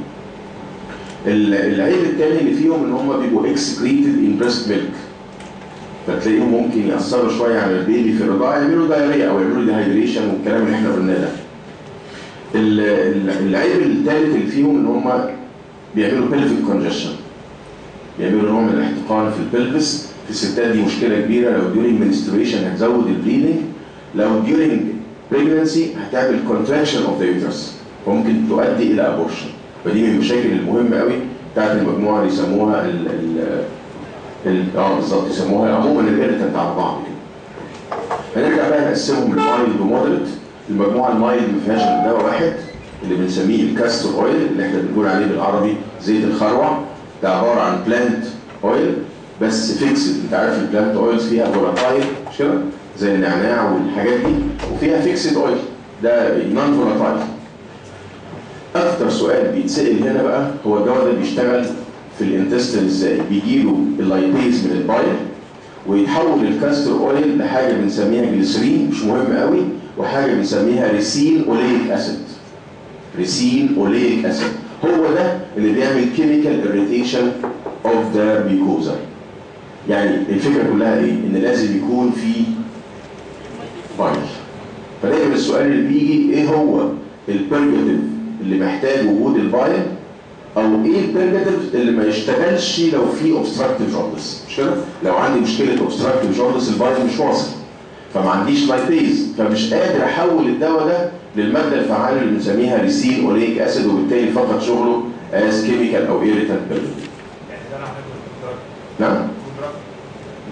ال- العيب الثاني اللي فيهم ان هم بيبقوا اكسكريتد ان بريست ميلك فتلاقيهم ممكن ياثروا شويه على البيبي في الرضاعه يعملوا دايريا او يعملوا ديهايدريشن والكلام اللي احنا قلناه ده ال- ال- العيب الثالث اللي فيهم ان هم بيعملوا بلفيك كونجشن بيعملوا نوع من الاحتقان في البلفس في الستات دي مشكله كبيره لو during menstruation هتزود البليدنج لو during pregnancy هتعمل contraction of the uterus وممكن تؤدي الى abortion فدي من المشاكل المهمه قوي بتاعت المجموعه اللي يسموها ال ال ال- اه بالظبط يسموها عموما الاريتنت على بعض كده هنرجع بقى نقسمهم لمايلد ومودريت المجموعه المايلد ما فيهاش غير دواء واحد اللي بنسميه الكاستور اويل اللي احنا بنقول عليه بالعربي زيت الخروع ده عباره عن بلانت اويل بس فيكسد انت عارف البلانت اويلز فيها فولاتايل مش كده زي النعناع والحاجات دي وفيها فيكسد اويل ده نون فولاتايل اكتر سؤال بيتسال هنا بقى هو الدواء ده بيشتغل في الانتستين ازاي بيجيله اللايبيز من البايل ويتحول الكاستر اويل لحاجه بنسميها جليسرين مش مهم قوي وحاجه بنسميها ريسين اوليك اسيد ريسين اوليك اسيد هو ده اللي بيعمل كيميكال اريتيشن اوف ذا ميكوزا يعني الفكره كلها ايه ان لازم يكون في بايل فدايما السؤال اللي بيجي ايه هو البرجاتيف اللي محتاج وجود البايل او ايه البرجاتيف اللي ما يشتغلش لو في اوبستراكتيف جوندس مش كده لو عندي مشكله اوبستراكتيف جوندس البايل مش واصل فما عنديش لايبيز فمش قادر احول الدواء ده للماده الفعاله اللي بنسميها ريسين اوليك اسيد وبالتالي فقط شغله از كيميكال او ايريتانت بيرجاتيف يعني ده انا هاخد الدكتور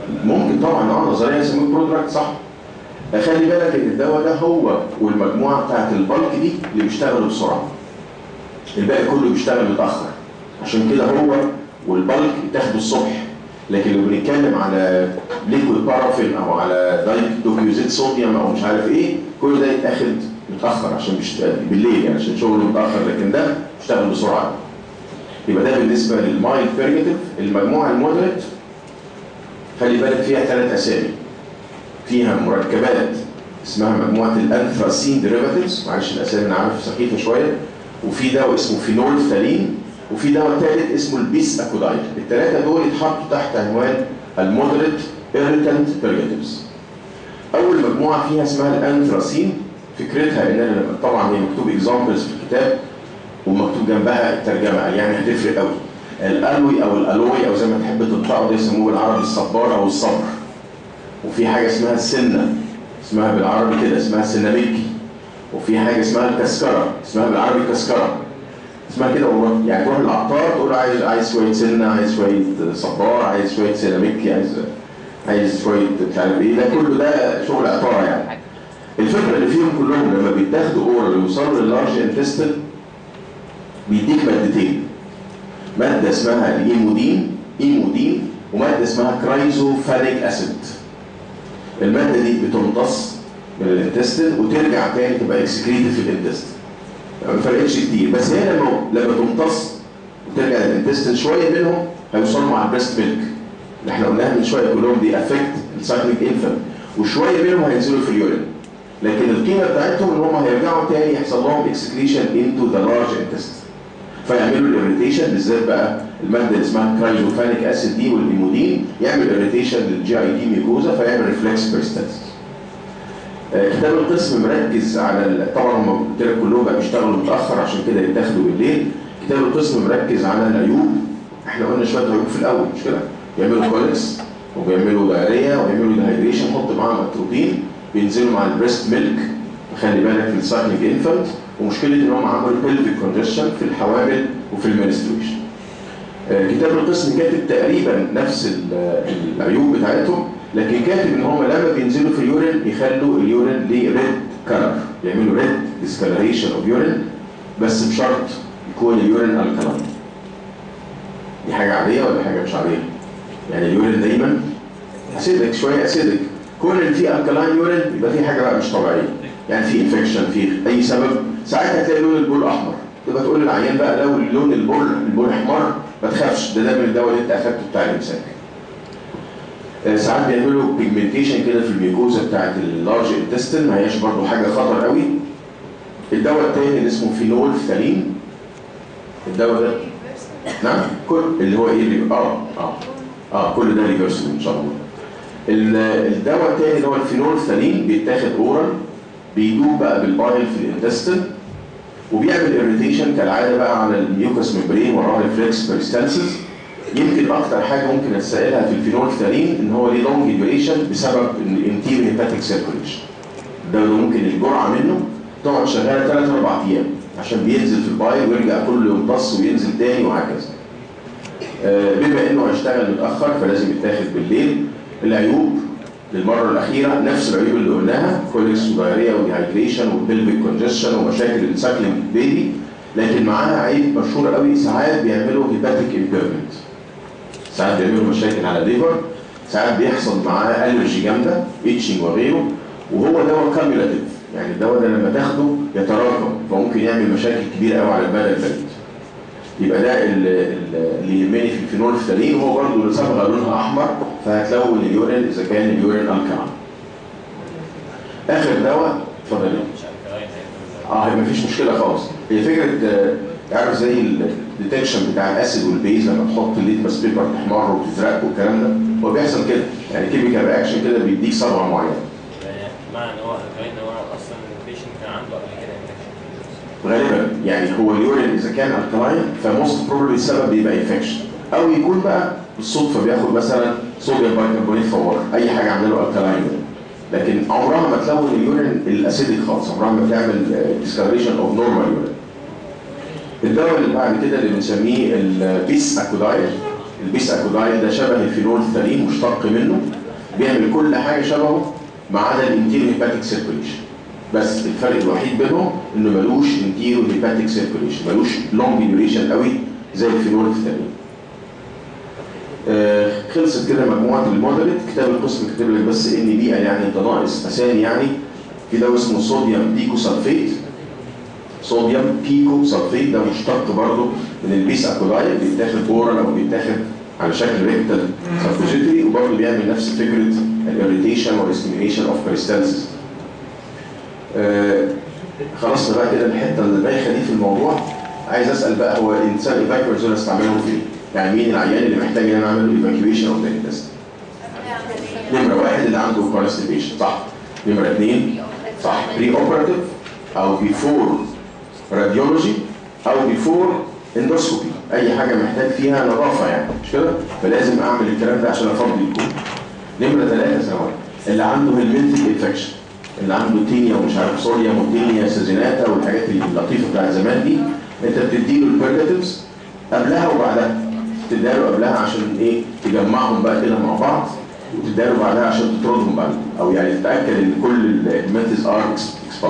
ممكن طبعا اه نظريا نسميه برودكت صح خلي بالك ان الدواء ده هو والمجموعه بتاعت البلك دي اللي بيشتغلوا بسرعه الباقي كله بيشتغل متاخر عشان كده هو والبلك يتاخدوا الصبح لكن لو بنتكلم على ليكويد بارافين او على دايكلوكيوزيت صوديوم او مش عارف ايه كل ده يتاخد متاخر عشان مش بالليل يعني عشان شغله متاخر لكن ده بيشتغل بسرعه يبقى ده بالنسبه للمايل بيرجيتيف المجموعه المودريت خلي بالك فيها ثلاث اسامي فيها مركبات اسمها مجموعه الانثراسين ديريفاتيفز معلش الاسامي انا عارف سخيفه شويه وفي دواء اسمه فينول فتالين وفي دواء ثالث اسمه البيس اكودايد الثلاثه دول يتحطوا تحت عنوان المودريت ايريتانت بيرجيتيفز اول مجموعه فيها اسمها الانثراسين فكرتها ان انا طبعا هي مكتوب اكزامبلز في الكتاب ومكتوب جنبها الترجمه يعني هتفرق قوي الالوي او الالوي او زي ما تحب تنطقه ده يسموه بالعربي الصبار او الصبر وفي حاجه اسمها السنه اسمها بالعربي كده اسمها السناميكي وفي حاجه اسمها الكسكره اسمها بالعربي كسكره اسمها كده والله يعني تروح للعطار تقول له عايز عايز شويه سنه عايز شويه صبار عايز شويه سيراميكي عايز عايز شويه مش عارف ايه ده كله ده شغل عطاره يعني الفكره اللي فيهم كلهم لما بيتاخدوا اورال ويوصلوا لللارج انتستين بيديك مادتين ماده اسمها الايمودين ايمودين وماده اسمها كرايزوفانيك اسيد الماده دي بتمتص من الانتستين وترجع تاني تبقى اكسكريتد في الانتستين ما فرقتش كتير بس هي لما لما تمتص وترجع للانتستين شويه منهم هيوصلوا مع البريست ميلك اللي احنا قلناها من شويه كلهم دي افكت السايكليك انفنت وشويه منهم هينزلوا في اليورين لكن القيمه بتاعتهم ان هم هيرجعوا تاني يحصل لهم اكسكريشن انتو ذا لارج انتستين فيعملوا الاريتيشن بالذات بقى الماده اللي اسمها كرايزوفانيك اسيد دي والايمودين يعمل اريتيشن للجي اي دي ميكوزا فيعمل ريفلكس بيرستاسيس كتاب القسم مركز على ال- طبعا هم قلت لك كلهم بقى بيشتغلوا متاخر عشان كده يتاخدوا بالليل كتاب القسم مركز على العيوب احنا قلنا شويه عيوب في الاول مش كده بيعملوا كوليكس وبيعملوا دايريا وبيعملوا ديهايدريشن حط معاهم اتروبين بينزلوا مع البريست ميلك خلي بالك في السايكليك انفانت ومشكله ان هم عملوا بيلفيك كونجشن في الحوامل وفي المنستريشن كتاب القسم كاتب تقريبا نفس ال- العيوب بتاعتهم لكن كاتب ان هم لما بينزلوا في اليورين يخلوا اليورين ليه ريد كلر يعملوا ريد ديسكلريشن اوف يورين بس بشرط يكون اليورين الكلاين دي حاجه عاديه ولا حاجه مش عاديه؟ يعني اليورين دايما اسيدك شويه اسيدك كون ان في الكلاين يورين يبقى في حاجه بقى مش طبيعيه يعني في انفكشن في اي سبب ساعات هتلاقي لون البول احمر تبقى تقول للعيان بقى لو لون البول البول احمر ما تخافش ده ده من الدواء اللي انت اخدته بتاع الامساك آه، ساعات بيعملوا بيجمنتيشن كده في الميكوزا بتاعت اللارج انتستين ما هياش برضه حاجه خطر قوي الدواء التاني اللي اسمه فينول فتالين الدواء ده نعم كل اللي هو ايه اللي اه اه اه كل ده ريفرسبل ان شاء الله ال- الدواء التاني اللي هو الفينول فتالين بيتاخد اورال بيدوب بقى بالبايل في الانتستين وبيعمل اريتيشن كالعاده بقى على الميوكس ممبرين وراه ريفلكس بيرستانسز يمكن اكتر حاجه ممكن اتسائلها في الفينول فتالين ان هو ليه لونج ديوريشن بسبب الانتيريو هيباتيك سيركوليشن ده اللي ممكن الجرعه منه تقعد شغاله 3 4 ايام عشان بينزل في البايل ويرجع كله يمتص وينزل تاني وهكذا آه، بما انه هيشتغل متاخر فلازم يتاخد بالليل العيوب للمره الاخيره نفس العيوب اللي قلناها كوليكس ودايريا وديهايدريشن وبيلفيك كونجشن ومشاكل الساكلينج بيبي لكن معاها عيب مشهور قوي ساعات بيعملوا هيباتيك امبيرمنت ساعات بيعملوا مشاكل على الليفر ساعات بيحصل معاه الرجي جامده اتشنج وغيره وهو دواء كاميولاتيف يعني الدواء ده لما تاخده يتراكم فممكن يعمل مشاكل كبيره قوي على المدى البعيد يبقى ده ال- ال- اللي يهمني في الفينول فتالين هو برضه الصبغه لونها احمر فهتلون اليورين اذا كان اليورين الكالين. اخر دواء اتفضل يا مش الكلاين هيبقى اه هي مفيش مشكله خالص هي فكره آه، عارف زي الديتكشن بتاع الاسيد والبيز لما تحط الليتمس بيبر تحمر وتزرق والكلام ده هو بيحصل كده يعني كيميكال رياكشن كده بيديك صبغه معينه يعني معنى ان هو الكلاين هو اصلا البيشنت كان عنده قبل كده انفكشن غالبا يعني هو اليورين اذا كان الكلاين فموست بروبلي السبب بيبقى انفكشن او يكون بقى بالصدفه بياخد مثلا صوديوم بايكربونات فور اي حاجه عامله له الكلاين لكن عمرها ما تلون اليورين الاسيديك خالص عمرها ما تعمل ديسكاريشن اوف نورمال يورين الدواء اللي بعد كده اللي بنسميه البيس اكودايل البيس اكودايل ده شبه الفينول الثليم مشتق منه بيعمل كل حاجه شبهه ما عدا الانتيريو هيباتيك سيركوليشن بس الفرق الوحيد بينهم انه ملوش انتيريو هيباتيك سيركوليشن ملوش لونج ديوريشن قوي زي الفينول الثاني آه خلصت كده مجموعه المودلت كتاب القسم كاتب لك بس ان بي يعني انت ناقص اسامي يعني في دواء اسمه صوديوم بيكو سلفيت صوديوم بيكو سلفيت ده مشتق برضه من البيس اكولاي بيتاخد اورال او بيتاخد على شكل ريكتال سبوزيتوري وبرضه بيعمل نفس فكره الاريتيشن والاستيميليشن اوف كريستالسيس آه خلاص بقى كده الحته اللي بايخه دي في الموضوع عايز اسال بقى هو الانسان ايفاكويشن دول استعملهم فين؟ يعني مين العيان اللي محتاج ان انا اعمل له ايفاكيويشن او تاني تيست؟ نمره واحد اللي عنده كونستيبيشن صح نمره اثنين صح بري اوبراتيف او بيفور راديولوجي او بيفور اندوسكوبي اي حاجه محتاج فيها نظافه يعني مش كده؟ فلازم اعمل الكلام ده عشان افضي الكون نمره ثلاثه سنوات اللي عنده هيلمنتك انفكشن اللي عنده تينيا ومش عارف سوريا وتينيا سازيناتا والحاجات اللطيفه بتاعت زمان دي انت بتديله البرجاتيفز قبلها وبعدها تديله قبلها عشان ايه تجمعهم بقى كده مع بعض وتديله بعدها عشان تطردهم بعد او يعني تتاكد ان كل الميثز ار اكسبالد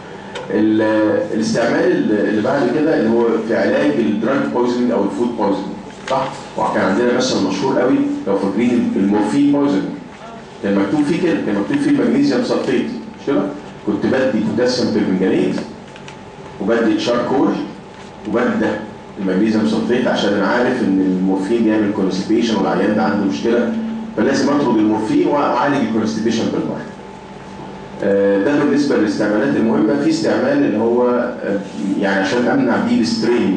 الاستعمال اللي بعد كده اللي هو في علاج الدراج بويزنج او الفود بويزنج صح وكان عندنا مثل مشهور قوي لو فاكرين المورفين بويزنج كان مكتوب فيه كده كان مكتوب فيه المغنيسيوم سلفيت مش كده كنت بدي بوتاسيوم بيرمنجانيت وبدي تشاركول وبدي ده المغنيسيوم سلفيت عشان انا عارف ان المورفين بيعمل كونستيبيشن والعيان ده عنده مشكله فلازم اطرد المورفين واعالج الكونستيبيشن بالمره. ده بالنسبه للاستعمالات المهمه في استعمال اللي هو يعني عشان امنع بيه الستريننج.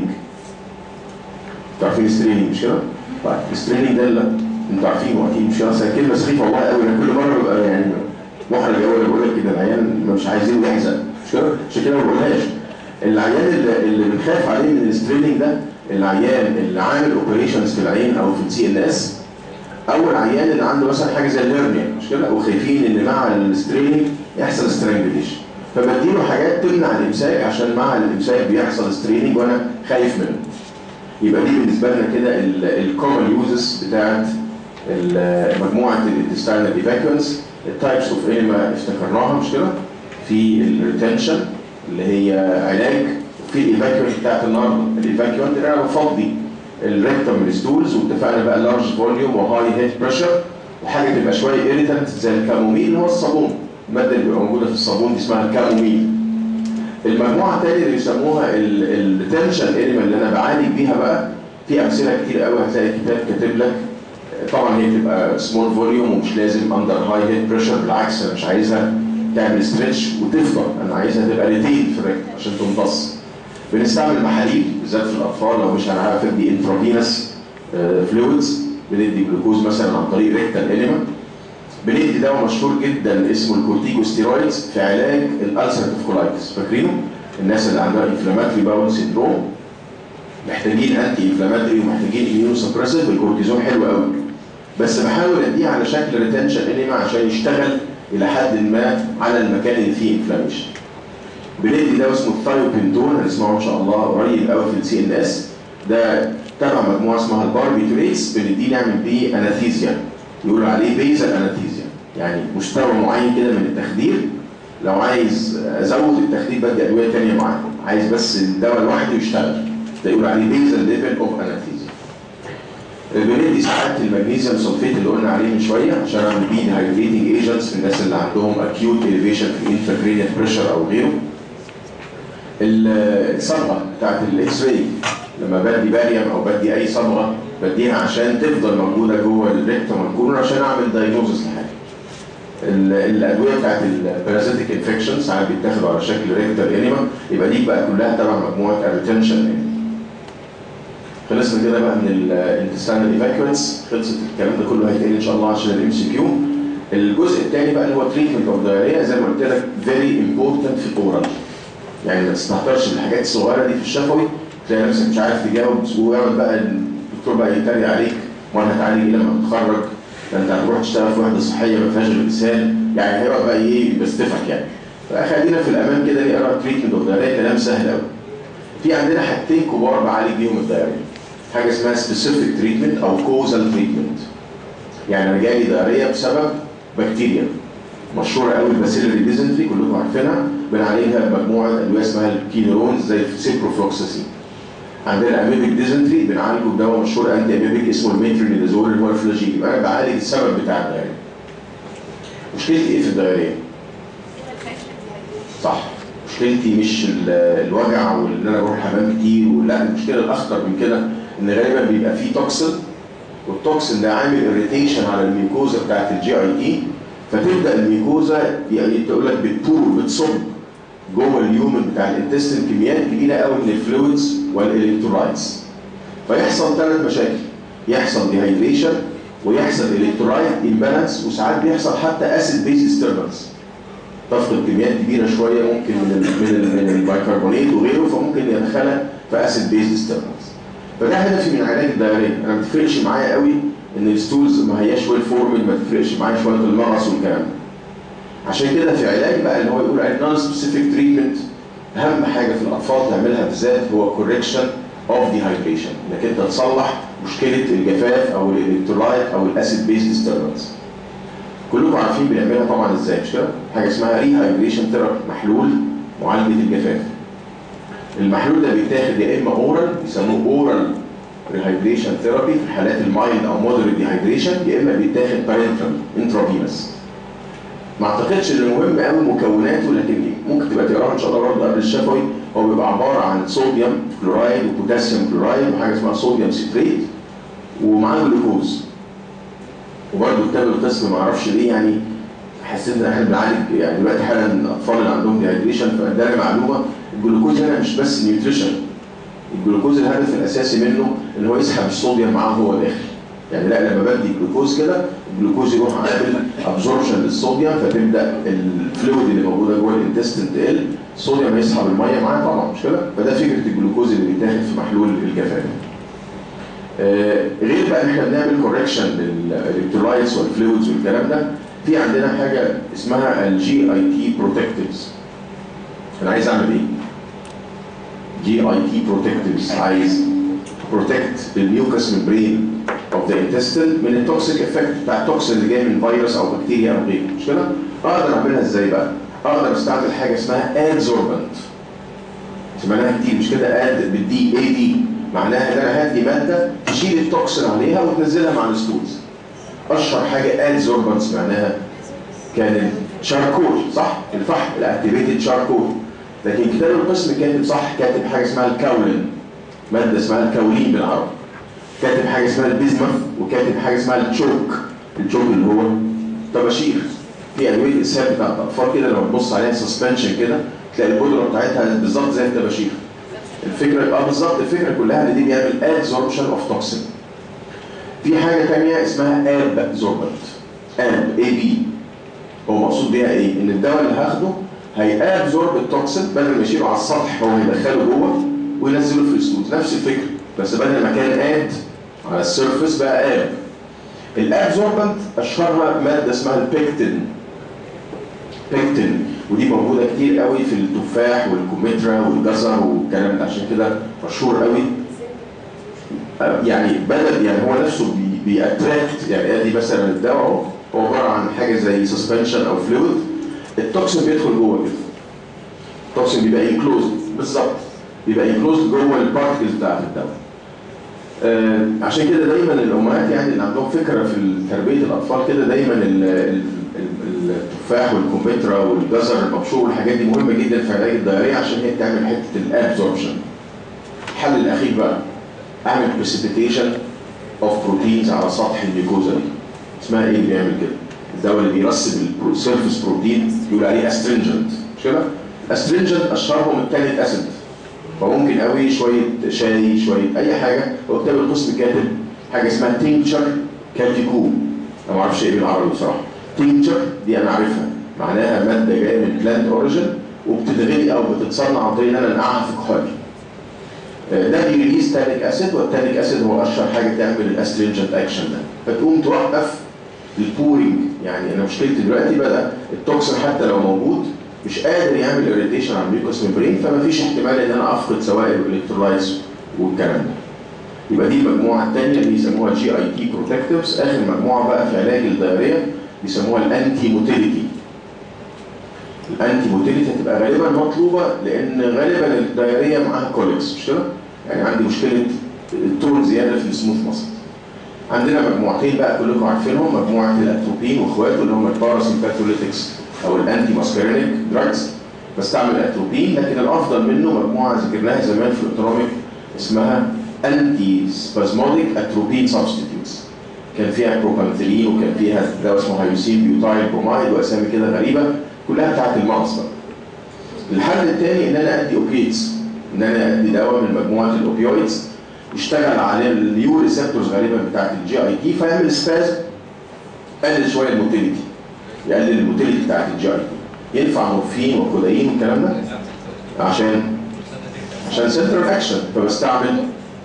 انتوا عارفين الستريننج مش كده؟ طيب الستريننج ده اللي انتوا عارفينه اكيد مش كده كلمه سخيفه والله قوي انا كل مره ببقى يعني محرج قوي بقول لك كده العيان مش عايزينه يحزن مش كده؟ عشان كده ما بقولهاش. العيان اللي, اللي بنخاف عليه من الستريننج ده العيان اللي عامل اوبريشنز في العين او في السي ان اس او العيان اللي عنده مثلا حاجه زي الهرنيا مش كده وخايفين ان مع الستريننج يحصل سترانجليشن فبديله حاجات تمنع الامساك عشان مع الامساك بيحصل ستريننج وانا خايف منه يبقى دي بالنسبه لنا كده الكومن يوزز بتاعت مجموعه الانتستينال ايفاكوانس التايبس اوف انيما افتكرناها مش كده في الريتنشن اللي هي علاج في الايفاكيوم بتاعت النهارده الايفاكيوم اللي انا بفضي الريكتم من الستولز واتفقنا بقى لارج فوليوم وهاي هيد بريشر وحاجه تبقى شويه ايريتنت زي الكاموميل اللي هو الصابون الماده اللي بتبقى موجوده في الصابون دي اسمها الكاموميل المجموعه الثانيه اللي بيسموها التنشن انيما اللي انا بعالج بيها بقى في امثله كتير قوي هتلاقي كتاب كاتب لك طبعا هي بتبقى سمول فوليوم ومش لازم اندر هاي هيد بريشر بالعكس انا مش عايزها تعمل ستريتش وتفضل انا عايزها تبقى ريتين في الريكتم عشان تمتص بنستعمل محاليل بالذات في الاطفال لو مش هنعرف ندي انترافينس فلويدز بندي جلوكوز مثلا عن طريق ريكتال انيما بندي دواء مشهور جدا اسمه الكورتيكوستيرويدز في علاج الالسرتيف كولايتس فاكرينه؟ الناس اللي عندها انفلاماتري باول سيندروم محتاجين انتي انفلاماتري ومحتاجين اميونو سبريسيف الكورتيزون حلو قوي بس بحاول اديه على شكل ريتنشن انيما عشان يشتغل الى حد ما على المكان اللي فيه انفلاميشن بندي دواء اسمه الثايوبنتون هنسمعه ان شاء الله قريب قوي في السي ان اس ده تبع مجموعه اسمها الباربيتوريتس بنديه نعمل بيه اناثيزيا يقولوا عليه بيزل اناثيزيا يعني مستوى معين كده من التخدير لو عايز ازود التخدير بدي ادويه ثانيه معاه عايز بس الدواء لوحده يشتغل ده يقول عليه بيزل ليفل اوف اناثيزيا بندي ساعات المغنيسيوم سلفيت اللي قلنا عليه من شويه عشان اعمل بيه هايدريتنج ايجنتس في الناس اللي عندهم اكيوت اليفيشن في الانتراكرينيال بريشر او غيره الصبغه بتاعت الاكس راي لما بدي باريوم او بدي اي صبغه بديها عشان تفضل موجوده جوه الريكتوم والكورن عشان اعمل دايجنوزس لحاجه الادويه بتاعت البارازيتيك انفكشن ساعات بيتاخدوا على شكل ريكتال انيما يبقى دي بقى كلها تبع مجموعه الريتنشن خلصنا كده بقى من الانتستانال ايفاكوينس خلصت الكلام ده كله هيتقال ان شاء الله عشان الام سي كيو الجزء الثاني بقى اللي هو تريتمنت اوف دايريا زي ما قلت لك فيري امبورتنت في الاورال يعني ما تستهترش بالحاجات الصغيره دي في الشفوي تلاقي نفسك مش عارف تجاوب ويقعد بقى الدكتور بقى يتريق عليك وانا هتعالج ايه لما تتخرج ده انت هتروح تشتغل في وحده صحيه ما فيهاش غير لسان يعني هيبقى بقى ايه بيستفك يعني فخلينا في الامان كده نقرا تريتمنت اوف دايريا كلام سهل قوي في عندنا حاجتين كبار بعالج بيهم الدايريا حاجه اسمها سبيسيفيك تريتمنت او كوزال تريتمنت يعني انا جالي دايريا بسبب بكتيريا مشهوره قوي الباسيلري ديزنتري كلكم عارفينها بنعالجها بمجموعه ادويه اسمها الكينيرونز زي السيبروفلوكساسين عندنا اميبيك ديزنتري بنعالجه بدواء مشهور انتي اميبيك اسمه الميترونيدازول اللي هو الفلاجيل يبقى انا بعالج السبب بتاع الدايريه مشكلتي ايه في الدايريه؟ صح مشكلتي مش ال- الوجع وان انا بروح الحمام كتير ولا المشكله الاخطر من كده ان غالبا بيبقى فيه توكسين والتوكسين ده عامل اريتيشن على الميكوزا بتاعت الجي اي تي فتبدا الميكوزا يعني تقول لك بتبور بتصب جوه اليومن بتاع الانتستين كميات كبيره قوي من الفلويدز والالكترولايتس فيحصل ثلاث مشاكل يحصل ديهايدريشن ويحصل الكترولايت امبالانس وساعات بيحصل حتى اسيد بيز ديستربنس تفقد كميات كبيره شويه ممكن من ال من ال من البيكربونات وغيره فممكن يدخلها في اسيد بيز ديستربنس فده هدفي من علاج الدايريه انا ما بتفرقش معايا قوي ان الستولز ما هياش ويل فورمد ما تفرقش معايا شويه المغص والكلام ده عشان كده في علاج بقى اللي هو يقول عليه نون سبيسيفيك تريتمنت اهم حاجه في الاطفال تعملها بالذات هو كوركشن اوف ديهايدريشن انك انت تصلح مشكله الجفاف او الالكترولايت او الاسيد بيز ديستربنس كلكم عارفين بنعملها طبعا ازاي مش كده؟ حاجه اسمها ريهايدريشن ثيرابي محلول معالجه الجفاف. المحلول ده بيتاخد يا اما اورال بيسموه اورال ريهايدريشن ثيرابي في الحالات المايلد او مودريت ديهايدريشن يا اما بيتاخد بارنترال انترافينس. ما اعتقدش ان مهم قوي مكوناته لكن ممكن تبقى تقراها ان شاء الله برضه قبل الشفوي هو بيبقى عباره عن صوديوم كلورايد وبوتاسيوم كلورايد وحاجه اسمها صوديوم سيتريت ومعاه جلوكوز وبرضه كتاب القسم ما اعرفش ليه يعني حسيت ان احنا بنعالج يعني دلوقتي حالا الاطفال اللي عندهم ديهايدريشن فاداني معلومه الجلوكوز هنا مش بس نيوتريشن الجلوكوز الهدف الاساسي منه ان هو يسحب الصوديوم معاه وهو داخل يعني لا لما بدي جلوكوز كده الجلوكوز يروح عامل ابزوربشن للصوديوم فتبدا الفلويد اللي موجوده جوه الانتستين تقل الصوديوم هيسحب الميه معاه طبعا مش كده فده فكره الجلوكوز اللي بيتاخد في محلول الجفاف آه، غير بقى ان احنا بنعمل كوركشن للالكترولايتس والفلويدز والكلام ده في عندنا حاجه اسمها الجي اي تي بروتكتيفز انا عايز اعمل ايه؟ جي اي تي بروتكتيفز عايز بروتكت الميوكس ممبرين اوف ذا انتستين من التوكسيك افكت بتاع التوكسين اللي جاي من فيروس او بكتيريا او غيره مش كده؟ اقدر اعملها ازاي بقى؟ اقدر استعمل حاجه اسمها ادزوربنت سمعناها كتير مش كده اد بالدي اي دي معناها ان انا هدي ماده تشيل التوكسين عليها وتنزلها مع الستولز اشهر حاجه ادزوربنت معناها كان الشاركول صح الفحم الاكتيفيتد شاركول لكن كتاب القسم كاتب صح كاتب حاجه اسمها الكاولين ماده اسمها الكاولين بالعربي كاتب حاجه اسمها البيزمث وكاتب حاجه اسمها التشوك التشوك اللي هو طباشير في ادويه الاسهال بتاعت الاطفال كده لو تبص عليها سسبنشن كده تلاقي البودره بتاعتها بالظبط زي الطباشير الفكره اه بالظبط الفكره كلها ان دي بيعمل ادزوربشن اوف توكسين في حاجه ثانيه اسمها اب زوربنت اب اي بي هو مقصود بيها ايه؟ ان الدواء اللي هاخده هيابزورب التوكسين بدل ما يشيله على السطح هو هيدخله جوه وينزله في الستولز نفس الفكره بس بدل ما كان اد على السيرفس بقى اب الابزوربنت اشهرها ماده اسمها البيكتين بيكتين ودي موجوده كتير قوي في التفاح والكمثرى والجزر والكلام ده عشان كده مشهور قوي يعني بدل يعني هو نفسه بي بيأتراكت يعني ادي مثلا الدواء هو عباره عن حاجه زي سسبنشن او فلويد التوكسين بيدخل جوه كده التوكسين بيبقى انكلوزد بالظبط بيبقى انكلوزد جوه البارتكلز بتاعت الدواء آه عشان كده دايما الامهات يعني اللي عندهم فكره في تربيه الاطفال كده دايما ال ال ال التفاح والكمثرى والجزر المبشور والحاجات دي مهمه جدا في علاج الدايريه عشان هي بتعمل حته الابزوربشن الحل الاخير بقى اعمل بريسيبيتيشن اوف بروتينز على سطح الميكوزا دي اسمها ايه اللي بيعمل كده؟ الدواء اللي بيرسب السيرفس بروتين يقول عليه استرنجنت مش كده؟ استرنجنت اشهرهم التانيك اسيد فممكن قوي شويه شاي شويه اي حاجه هو كتاب القسم كاتب حاجه اسمها تينكشر كاتيكو انا ما اعرفش ايه بالعربي بصراحه تينكشر دي انا عارفها معناها ماده جايه من بلانت اوريجن وبتتغلي او بتتصنع عن طريق ان انا انقعها في كحول ده بيريليز تانيك اسيد والتانيك اسيد هو اشهر حاجه تعمل الاسترنجنت اكشن ده فتقوم توقف البورينج يعني انا مشكلتي دلوقتي بدا التوكسين حتى لو موجود مش قادر يعمل اريتيشن على الميوكوس ميمبرين فما فيش احتمال ان انا افقد سوائل والالكترولايتس والكلام ده. يبقى دي المجموعه الثانيه اللي يسموها جي اي تي بروتكتيفز اخر مجموعه بقى في علاج الدايريه بيسموها الانتي موتيليتي الانتي موتيليتي هتبقى غالبا مطلوبه لان غالبا الدايريه معاها كوليكس مش كده؟ يعني عندي مشكله التون زياده في السموث ماسل عندنا مجموعتين بقى كلكم عارفينهم مجموعه الاتروبين واخواته اللي هم الباراسيمباثوليتكس او الانتي ماسكرينيك دراجز بستعمل اتروبين لكن الافضل منه مجموعه ذكرناها زمان في الاوتونوميك اسمها انتي سبازموديك اتروبين سبستيتيوتس كان فيها بروبانثيلين وكان فيها دواء اسمه هيوسين بيوتايل برومايد واسامي كده غريبه كلها بتاعت المغص بقى الحل الثاني ان انا ادي اوبيتس ان انا ادي دواء من مجموعه الاوبيويدز يشتغل على اليو ريسبتورز غالبا بتاعت الجي اي تي فيعمل سبازم قلل شويه الموتيليتي يقلل الموتيليتي بتاعت الجي اي تي ينفع مورفين وكودايين والكلام ده عشان عشان سنترال اكشن فبستعمل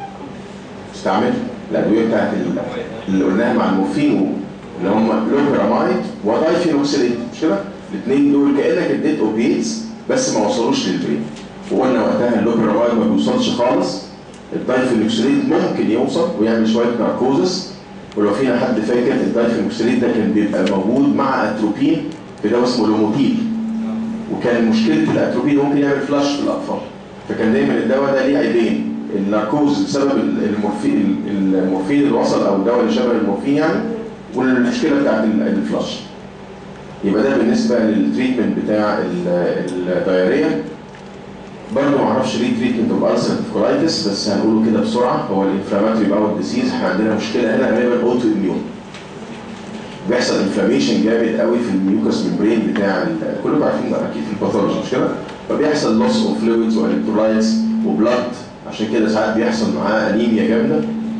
بستعمل الادويه بتاعت ال- اللي قلناها مع المورفين اللي هم لوبرامايد ودايفينوكسيليت مش كده؟ الاثنين دول كانك اديت اوبيتس بس ما وصلوش للبرين وقلنا وقتها اللوبرامايد ما بيوصلش خالص الدايفينوكسيليت ممكن يوصل ويعمل شويه ناركوزس ولو فينا حد فاكر الدايفينوكسيليت ده كان بيبقى موجود مع اتروبين في دواء اسمه لوموتيل وكان مشكله الاتروبين ممكن يعمل فلاش في الاطفال فكان دايما الدواء ده ليه عيبين الناركوز بسبب المورفين المورفين اللي وصل او الدواء اللي شبه المورفين يعني والمشكله بتاعت ال- الفلاش يبقى ده بالنسبه للتريتمنت بتاع ال- الدايريه برضه ما اعرفش ليه تريتمنت اوف السر كولايتس بس هنقوله كده بسرعه هو الانفلاماتوري باول ديزيز احنا عندنا مشكله هنا غالبا اوتو اميون بيحصل انفلاميشن جامد قوي في الميوكس ممبرين بتاع ال- كلكم عارفين ده اكيد في الباثولوجي مش كده؟ فبيحصل لوس اوف فلويدز والكترولايتس وبلاد عشان كده ساعات بيحصل معاه انيميا جامده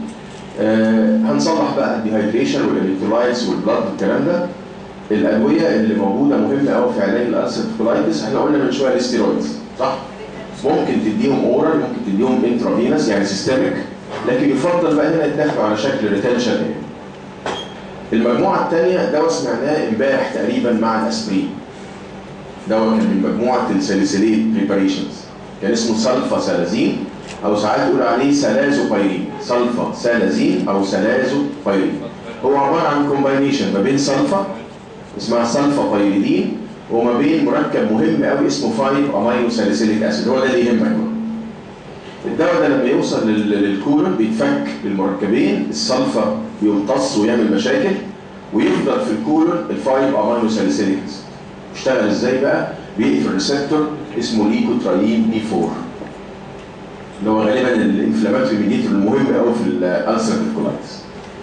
آه هنصلح بقى الديهايدريشن والالكترولايتس والبلاد والكلام ده الادويه اللي موجوده مهمه قوي في علاج الالسر كولايتس احنا قلنا من شويه الستيرويدز صح؟ ممكن تديهم اورال ممكن تديهم انترافينس يعني سيستميك لكن يفضل بقى هنا يتاخدوا على شكل ريتنشن المجموعه الثانيه دواء سمعناه امبارح تقريبا مع الاسبرين دواء كان من مجموعه الساليسيليت بريباريشنز كان اسمه سلفا سالازين او ساعات يقول عليه سلازوبايرين سلفا سالازين او سلازوبايرين هو عباره عن كومباينيشن ما بين سلفا اسمها سلفا بايريدين وما بين مركب مهم قوي اسمه 5 امينو ساليسيليك اسيد هو ده اللي يهمك بقى. الدواء ده لما يوصل لل- للكولون بيتفك بالمركبين السلفا بيمتص ويعمل مشاكل ويفضل في الكولون ال 5 امينو ساليسيليك اسيد يشتغل ازاي بقى؟ بيقفل ريسبتور اسمه ليكوترايين بي 4 اللي هو غالبا الانفلاماتوري ميديتور المهم قوي في الالسر كولايتس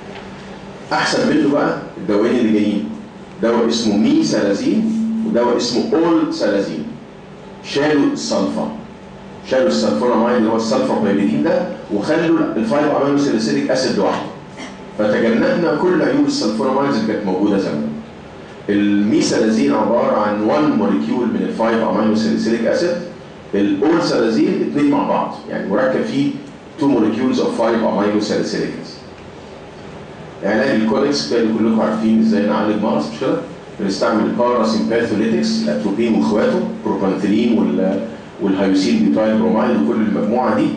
احسن منه بقى الدوايين اللي جايين دواء اسمه مي سالازين ودواء اسمه اول سالازين شالوا السلفا شالوا السلفونامايد اللي هو السلفا بايريدين ده وخلوا الفايف امينو ساليسيليك اسيد لوحده فتجنبنا كل عيوب السلفونامايدز اللي كانت موجوده زمان الميسالازين عباره عن 1 موليكيول من الفايف امينو ساليسيليك اسيد الاول سالازين اثنين مع بعض يعني مركب فيه 2 موليكيولز اوف 5 امينو ساليسيليك اسيد علاج الكوليكس كده كلكم عارفين ازاي نعالج مغص مش كده؟ بنستعمل الباراسيمباثوليتكس الاتروبين واخواته بروبانثيلين وال والهيوسين بيتايل برومايد وكل المجموعه دي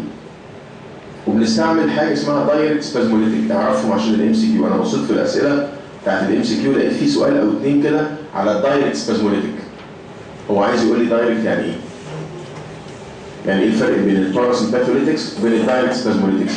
وبنستعمل حاجه اسمها دايركت سبازموليتيك تعرفهم عشان الام سي كيو انا بصيت في الاسئله بتاعت الام سي كيو لقيت في سؤال او اتنين كده على الدايركت سبازموليتيك هو عايز يقول لي دايركت يعني ايه؟ يعني ايه الفرق بين الباراسيمباثوليتكس وبين الدايركت سبازموليتكس؟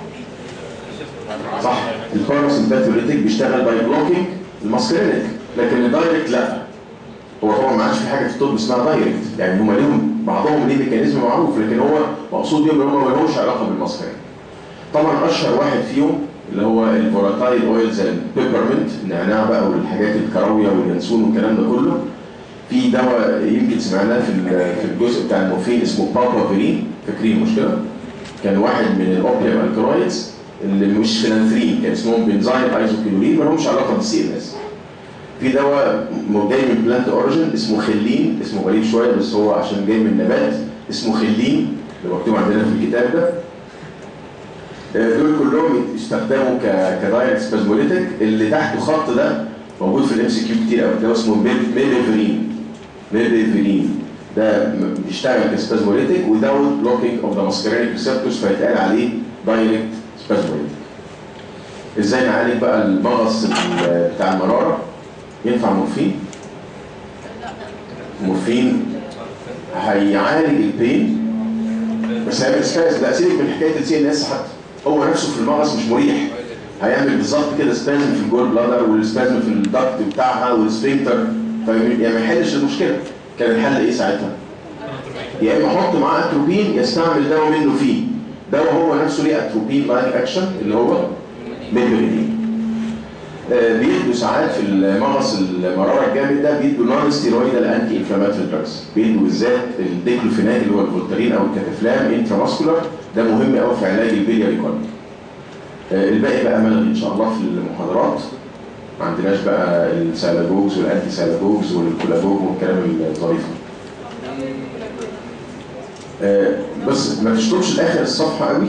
صح الباراسيمباثوليتيك بيشتغل باي بلوكينج الماسكرينيك لكن الدايركت لا هو طبعا ما عادش في حاجه في الطب اسمها دايركت يعني هم ليهم بعضهم ليه ميكانيزم معروف لكن هو مقصود بيهم ان هم ما لهمش علاقه بالماسكرينيك طبعا اشهر واحد فيهم اللي هو الفولاتايل اويلز البيبرمنت النعناع بقى والحاجات الكراويه واليانسون والكلام ده كله في دواء يمكن سمعناه في ال- في الجزء بتاع المورفين اسمه بابافيرين فاكرين مش كده؟ كان واحد من الاوبيوم الكرويدز اللي مش فينانثرين كان اسمهم بنزايل ايزوكيلورين ما لهمش علاقه بالسي ام اس في دواء م- جاي من بلانت اوريجن اسمه خلين اسمه غريب شويه بس هو عشان جاي من نبات اسمه خلين اللي مكتوب عندنا في الكتاب ده آه، دول كلهم يستخدموا ك كدايركت سبازموليتيك اللي تحته خط ده موجود في الام سي كيو كتير قوي ده اسمه ميبيفرين ميبيفرين ده م- بيشتغل كسبازموليتيك without blocking of the muscarinic receptors فيتقال عليه دايركت سبازموليتيك ازاي نعالج بقى المغص ال- بتاع المراره ينفع مورفين لا مورفين هيعالج البين بس هيعمل سباز لا سيبك من حكايه السي ان اس حتى هو نفسه في المغص مش مريح هيعمل بالظبط كده سبازم في الجول بلادر والسبازم في الدكت بتاعها والسفنكتر فيعني ما يحلش المشكله كان الحل ايه ساعتها؟ يا اما احط معاه اتروبين يستعمل دواء منه فيه دواء هو نفسه ليه اتروبين لايك اكشن اللي هو ميثيلين آه، بيدوا ساعات في المغص المراره الجامد ده بيدوا نون ستيرويدال انتي انفلاماتوري دراجز بيدوا بالذات الديكلوفيناك اللي هو الفولتارين او الكاتافلام انتراماسكولار ده مهم قوي في علاج البيلياري كوليك آه، الباقي بقى ملغي ان شاء الله في المحاضرات ما عندناش بقى السالاجوجز والانتي سالاجوجز والكولاجوج والكلام الظريف ده. آه، بس ما تشطبش لاخر الصفحه قوي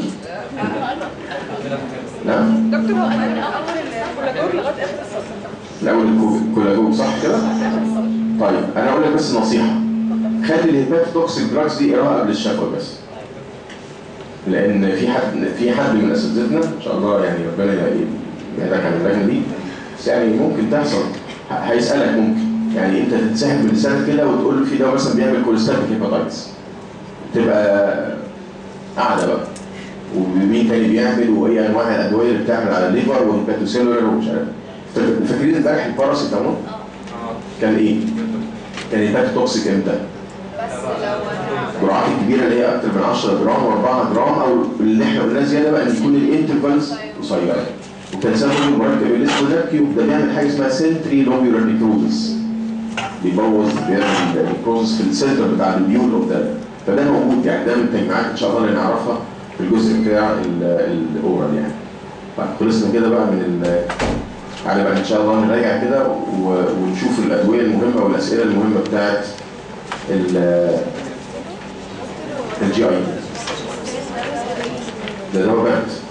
نعم دكتور هو انا من اول الكولاجور لغايه اخر السطر الاول الكو- الكولاجوج صح كده اخر السطر طيب انا اقول لك بس نصيحه خلي الهيباتوتوكسيك دراجز دي قراءه قبل الشفوي بس لان في حد في حد من اساتذتنا ان شاء الله يعني ربنا يبعدك عن اللجنه دي بس يعني ممكن تحصل ه- هيسالك ممكن يعني انت تتسحب من لسانك كده وتقول له في ده مثلا بيعمل كوليستاتيك هيباتايتس تبقى قاعده بقى ومين تاني بيعمل وايه انواع الادويه اللي بتعمل على الليفر والهيباتوسيلولر ومش عارف فاكر- فاكرين امبارح الباراسيتامول كان ايه؟ كان هيباتوتوكسيك امتى؟ بس لو انا الجرعات الكبيره اللي هي اكتر من 10 جرام و4 جرام او اللي احنا قلناه زياده بقى ان يكون الانترفالز قصيره وكان سبب المركب اللي اسمه ده كيوب ده بيعمل حاجه اسمها سنتري لوبيولار نيكروزس بيبوظ بيعمل نيكروزس في السنتر بتاع البيول اوف ده فده موجود يعني ده من التجميعات ان شاء الله اللي نعرفها في الجزء بتاع ال- الاورال يعني طيب خلصنا كده بقى من ال تعالى بقى ان شاء الله نراجع كده و- ونشوف الادويه المهمه والاسئله المهمه بتاعت ال- الجي اي ده ده هو بنت